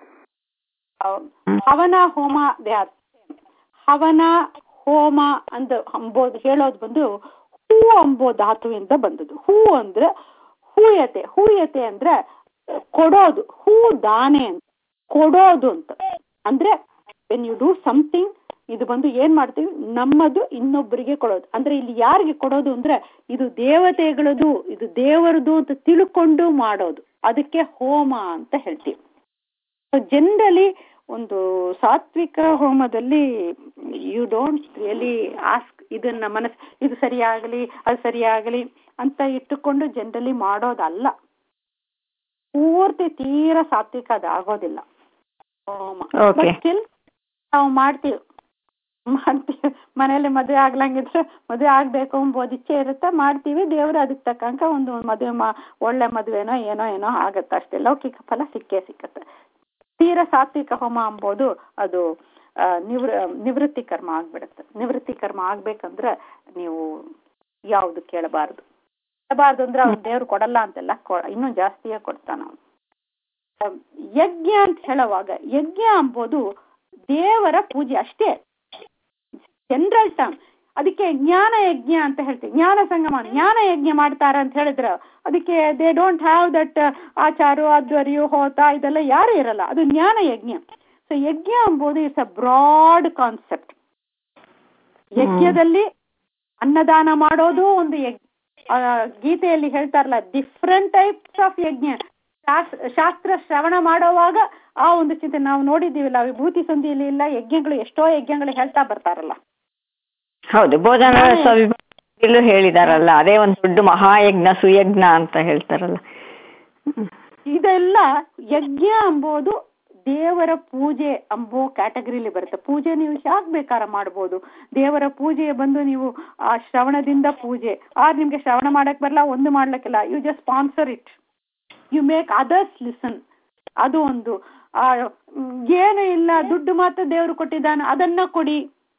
ಹವನ ಹೋಮ ದೇ ಆರ್ ಹವನ ಹೋಮ ಅಂದ ಅಂಬೋದು ಹೇಳೋದು ಬಂದು ಹೂ ಅಂಬೋ ಧಾತುವಿಂದ ಬಂದದ್ದು ಹೂ ಅಂದ್ರೆ ಹೂಯತೆ ಹೂಯತೆ ಅಂದ್ರೆ ಕೊಡೋದು ಹೂ ದಾನೆ ಅಂತ ಕೊಡೋದು ಅಂತ ಅಂದ್ರೆ ವೆನ್ ಯು ಡೂ ಸಮಥಿಂಗ್ ಇದು ಬಂದು ಏನ್ ಮಾಡ್ತೀವಿ ನಮ್ಮದು ಇನ್ನೊಬ್ಬರಿಗೆ ಕೊಡೋದು ಅಂದ್ರೆ ಇಲ್ಲಿ ಯಾರಿಗೆ ಕೊಡೋದು ಅಂದ್ರೆ ಇದು ದೇವತೆಗಳದು ಇದು ದೇವರದು ಅಂತ ತಿಳ್ಕೊಂಡು ಮಾಡೋದು ಅದಕ್ಕೆ ಹೋಮ ಅಂತ ಹೇಳ್ತೀವಿ ಜನರಲಿ ಒಂದು ಸಾತ್ವಿಕ ಹೋಮದಲ್ಲಿ ಯು ಡೋಂಟ್ ರಿಯಲಿ ಆಸ್ಕ್ ಇದನ್ನ ಮನಸ್ ಇದು ಸರಿಯಾಗಲಿ ಅದು ಸರಿಯಾಗಲಿ ಅಂತ ಇಟ್ಟುಕೊಂಡು ಜನರಲಿ ಮಾಡೋದಲ್ಲ ಪೂರ್ತಿ ತೀರಾ ಸಾತ್ವಿಕ ಅದಾಗೋದಿಲ್ಲ ಹೋಮ Okay. ಸ್ಟಿಲ್ ನಾವು ಮಾಡ್ತೀವಿ ಮಾಡ್ತೀವಿ ಮನೇಲಿ ಮದುವೆ ಆಗ್ಲಂಗಿದ್ರೆ ಮದುವೆ ಆಗ್ಬೇಕು ಎಂಬುದು ಇಚ್ಛೆ ಇರುತ್ತೆ ಮಾಡ್ತೀವಿ ದೇವರು ಅದಕ್ಕೆ ತಕ್ಕಂಕ ಒಂದು ಮದುವೆ ಮಾ ಒಳ್ಳೆ ಮದುವೆನೋ ಏನೋ ಏನೋ ಆಗತ್ತೆ ಅಷ್ಟೇ ಲೌಕಿಕ ಫಲ ಸಿಕ್ಕೇ ಸಿಕ್ಕತ್ತೆ ತೀರ ಸಾತ್ವಿಕ ಹೋಮ ಅಂಬೋದು ಅದು ಆ, ನಿವೃ ನಿವೃತ್ತಿ ಕರ್ಮ ಆಗ್ಬಿಡುತ್ತೆ ನಿವೃತ್ತಿ ಕರ್ಮ ಆಗ್ಬೇಕಂದ್ರೆ ನೀವು ಯಾವುದು ಕೇಳಬಾರದು ಕೇಳಬಾರ್ದು ಅಂದ್ರೆ ಅವ್ನು ದೇವ್ರು ಕೊಡಲ್ಲ ಅಂತೆಲ್ಲ ಕೊ- ಇನ್ನೂ ಜಾಸ್ತಿಯೇ ಕೊಡ್ತಾನ ಅವ್ನು. ಆ, ಯಜ್ಞ ಅಂತ ಹೇಳುವಾಗ ಯಜ್ಞ ಅಂಬೋದು ದೇವರ ಪೂಜೆ ಅಷ್ಟೇ ಜನರಲ್ ಟರ್ಮ್ ಅದಕ್ಕೆ ಜ್ಞಾನ ಯಜ್ಞ ಅಂತ ಹೇಳ್ತೀವಿ ಜ್ಞಾನ ಸಂಗಮ ಜ್ಞಾನ ಯಜ್ಞ ಮಾಡ್ತಾರ ಅಂತ ಹೇಳಿದ್ರೆ ಅದಕ್ಕೆ ದೇ ಡೋಂಟ್ ಹ್ಯಾವ್ ದಟ್ ಆಚಾರು ಅಧ್ವರ್ಯು ಹೋತ ಇದೆಲ್ಲ ಯಾರು ಇರಲ್ಲ ಅದು ಜ್ಞಾನ ಯಜ್ಞ ಸೊ ಯಜ್ಞ ಎಂಬುದು ಇಟ್ಸ್ ಅ ಬ್ರಾಡ್ ಕಾನ್ಸೆಪ್ಟ್ ಯಜ್ಞದಲ್ಲಿ ಅನ್ನದಾನ ಮಾಡೋದು ಒಂದು ಯಜ್ಞ ಆ, ಗೀತೆಯಲ್ಲಿ ಹೇಳ್ತಾರಲ್ಲ ಡಿಫ್ರೆಂಟ್ ಟೈಪ್ಸ್ ಆಫ್ ಯಜ್ಞ ಶಾಸ್- ಶಾಸ್ತ್ರ ಶ್ರವಣ ಮಾಡೋವಾಗ ಆ ಒಂದು ಚಿಂತೆ ನಾವು ನೋಡಿದ್ದೀವಲ್ಲ ವಿಭೂತಿ ಸಂಧಿಯಲ್ಲಿ ಇಲ್ಲ ಯಜ್ಞಗಳು ಎಷ್ಟೋ ಯಜ್ಞಗಳು ಹೇಳ್ತಾ ಬರ್ತಾರಲ್ಲ ಹೌದು ಭೋಜನ ಸ್ವವಿಭಾಗದಲ್ಲೂ ಹೇಳಿದಾರಲ್ಲ ಅದೇ ಒಂದು ದೊಡ್ಡ ಮಹಾಯಜ್ಞ ಸುಯಜ್ಞ ಅಂತ ಹೇಳ್ತಾರಲ್ಲ ಹ್ಮ್. ಇದೆಲ್ಲ ಯಜ್ಞ ಎಂಬುದು ದೇವರ ಪೂಜೆ ಅಂಬೋ ಕ್ಯಾಟಗರಿಲಿ ಬರುತ್ತೆ ಪೂಜೆ ನೀವು ಯಾಕೆ ಬೇಕಾರ ಮಾಡ್ಬೋದು ದೇವರ ಪೂಜೆ ಬಂದು ನೀವು ಆ ಶ್ರವಣದಿಂದ ಪೂಜೆ ಆರ್ ನಿಮ್ಗೆ ಶ್ರವಣ ಮಾಡಕ್ ಬರಲ್ಲ ಒಂದು ಮಾಡ್ಲಿಕ್ಕಿಲ್ಲ you just sponsor it you make others listen ಅದು ಒಂದು ಆ ಮ್, ಏನು ಇಲ್ಲ ದುಡ್ಡು ಮಾತ್ರ ದೇವರು ಕೊಟ್ಟಿದ್ದಾನೆ ಅದನ್ನ ಕೊಡಿ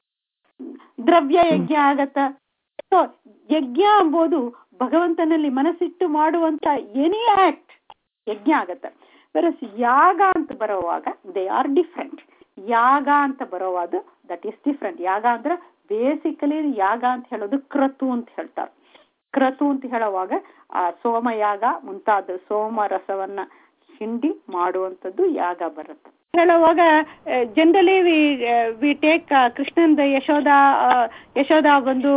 ದ್ರವ್ಯ ಯಜ್ಞ ಆಗತ್ತ ಸೊ ಯಜ್ಞ ಎಂಬುದು ಭಗವಂತನಲ್ಲಿ ಮನಸ್ಸಿಟ್ಟು ಮಾಡುವಂತ ಎನಿ ಆಕ್ಟ್ ಯಜ್ಞ ಆಗತ್ತೆ ವೆರಸ್ ಯಾಗ ಅಂತ ಬರೋವಾಗ ದೇ ಆರ್ ಡಿಫ್ರೆಂಟ್ ಯಾಗ ಅಂತ ಬರೋವಾಗ ದಟ್ ಈಸ್ ಡಿಫ್ರೆಂಟ್ ಯಾಗ ಅಂದ್ರೆ ಬೇಸಿಕಲಿ ಯಾಗ ಅಂತ ಹೇಳೋದು ಕ್ರತು ಅಂತ ಹೇಳ್ತಾರೆ ಕ್ರತು ಅಂತ ಹೇಳುವಾಗ ಆ ಸೋಮಯಾಗ ಮುಂತಾದ ಸೋಮ ರಸವನ್ನ ಹಿಂಡಿ ಮಾಡುವಂಥದ್ದು ಯಾಗ ಬರುತ್ತೆ ಹೇಳುವಾಗ ಜನರಲಿ ವಿ ವಿ ಟೇಕ್ ಕೃಷ್ಣಂದ ಯಶೋಧ ಆ, ಯಶೋಧ ಬಂದು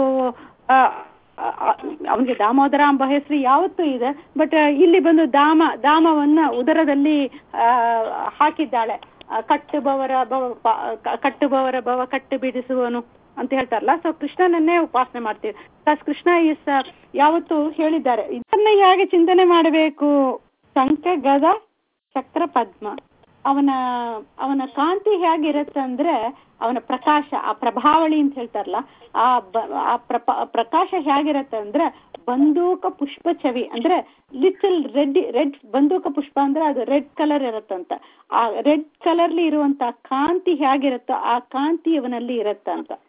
ಅವನಿಗೆ ದಾಮೋದರ ಎಂಬ ಹೆಸರು ಯಾವತ್ತೂ ಇದೆ ಬಟ್ ಇಲ್ಲಿ ಬಂದು ದಾಮ ದಾಮವನ್ನ ಉದರದಲ್ಲಿ ಆ, ಹಾಕಿದ್ದಾಳೆ ಆ, ಕಟ್ಟುಬವರ ಭವ ಪ- ಕ- ಕಟ್ಟುಬವರ ಭವ ಕಟ್ಟು ಬಿಡಿಸುವನು ಅಂತ ಹೇಳ್ತಾರಲ್ಲ ಸೊ ಕೃಷ್ಣನನ್ನೇ ಉಪಾಸನೆ ಮಾಡ್ತೀವಿ ಪ್ಲಸ್ ಕೃಷ್ಣ ಇಸ್ ಯಾವತ್ತು ಹೇಳಿದ್ದಾರೆ ಇದನ್ನ ಹೇಗೆ ಚಿಂತನೆ ಮಾಡಬೇಕು ಶಂಖ ಗದ ಚಕ್ರ ಪದ್ಮ ಅವನ ಅವನ ಕಾಂತಿ ಹೇಗಿರುತ್ತೆ ಅಂದ್ರೆ ಅವನ ಪ್ರಕಾಶ ಆ ಪ್ರಭಾವಳಿ ಅಂತ ಹೇಳ್ತಾರಲ್ಲ ಆ ಬ- ಆ ಪ್ರಪ ಪ್ರಕಾಶ ಹೇಗಿರುತ್ತೆ ಅಂದ್ರೆ ಬಂದೂಕ ಪುಷ್ಪ ಚವಿ ಅಂದ್ರೆ ಲಿಟಲ್ ರೆಡ್ ರೆಡ್ ಬಂದೂಕ ಪುಷ್ಪ ಅಂದ್ರೆ ಅದು ರೆಡ್ ಕಲರ್ ಇರುತ್ತಂತ ಆ ರೆಡ್ ಕಲರ್ಲಿ ಇರುವಂತ ಕಾಂತಿ ಹೇಗಿರುತ್ತೋ ಆ ಕಾಂತಿ ಇವನಲ್ಲಿ ಇರುತ್ತಂತ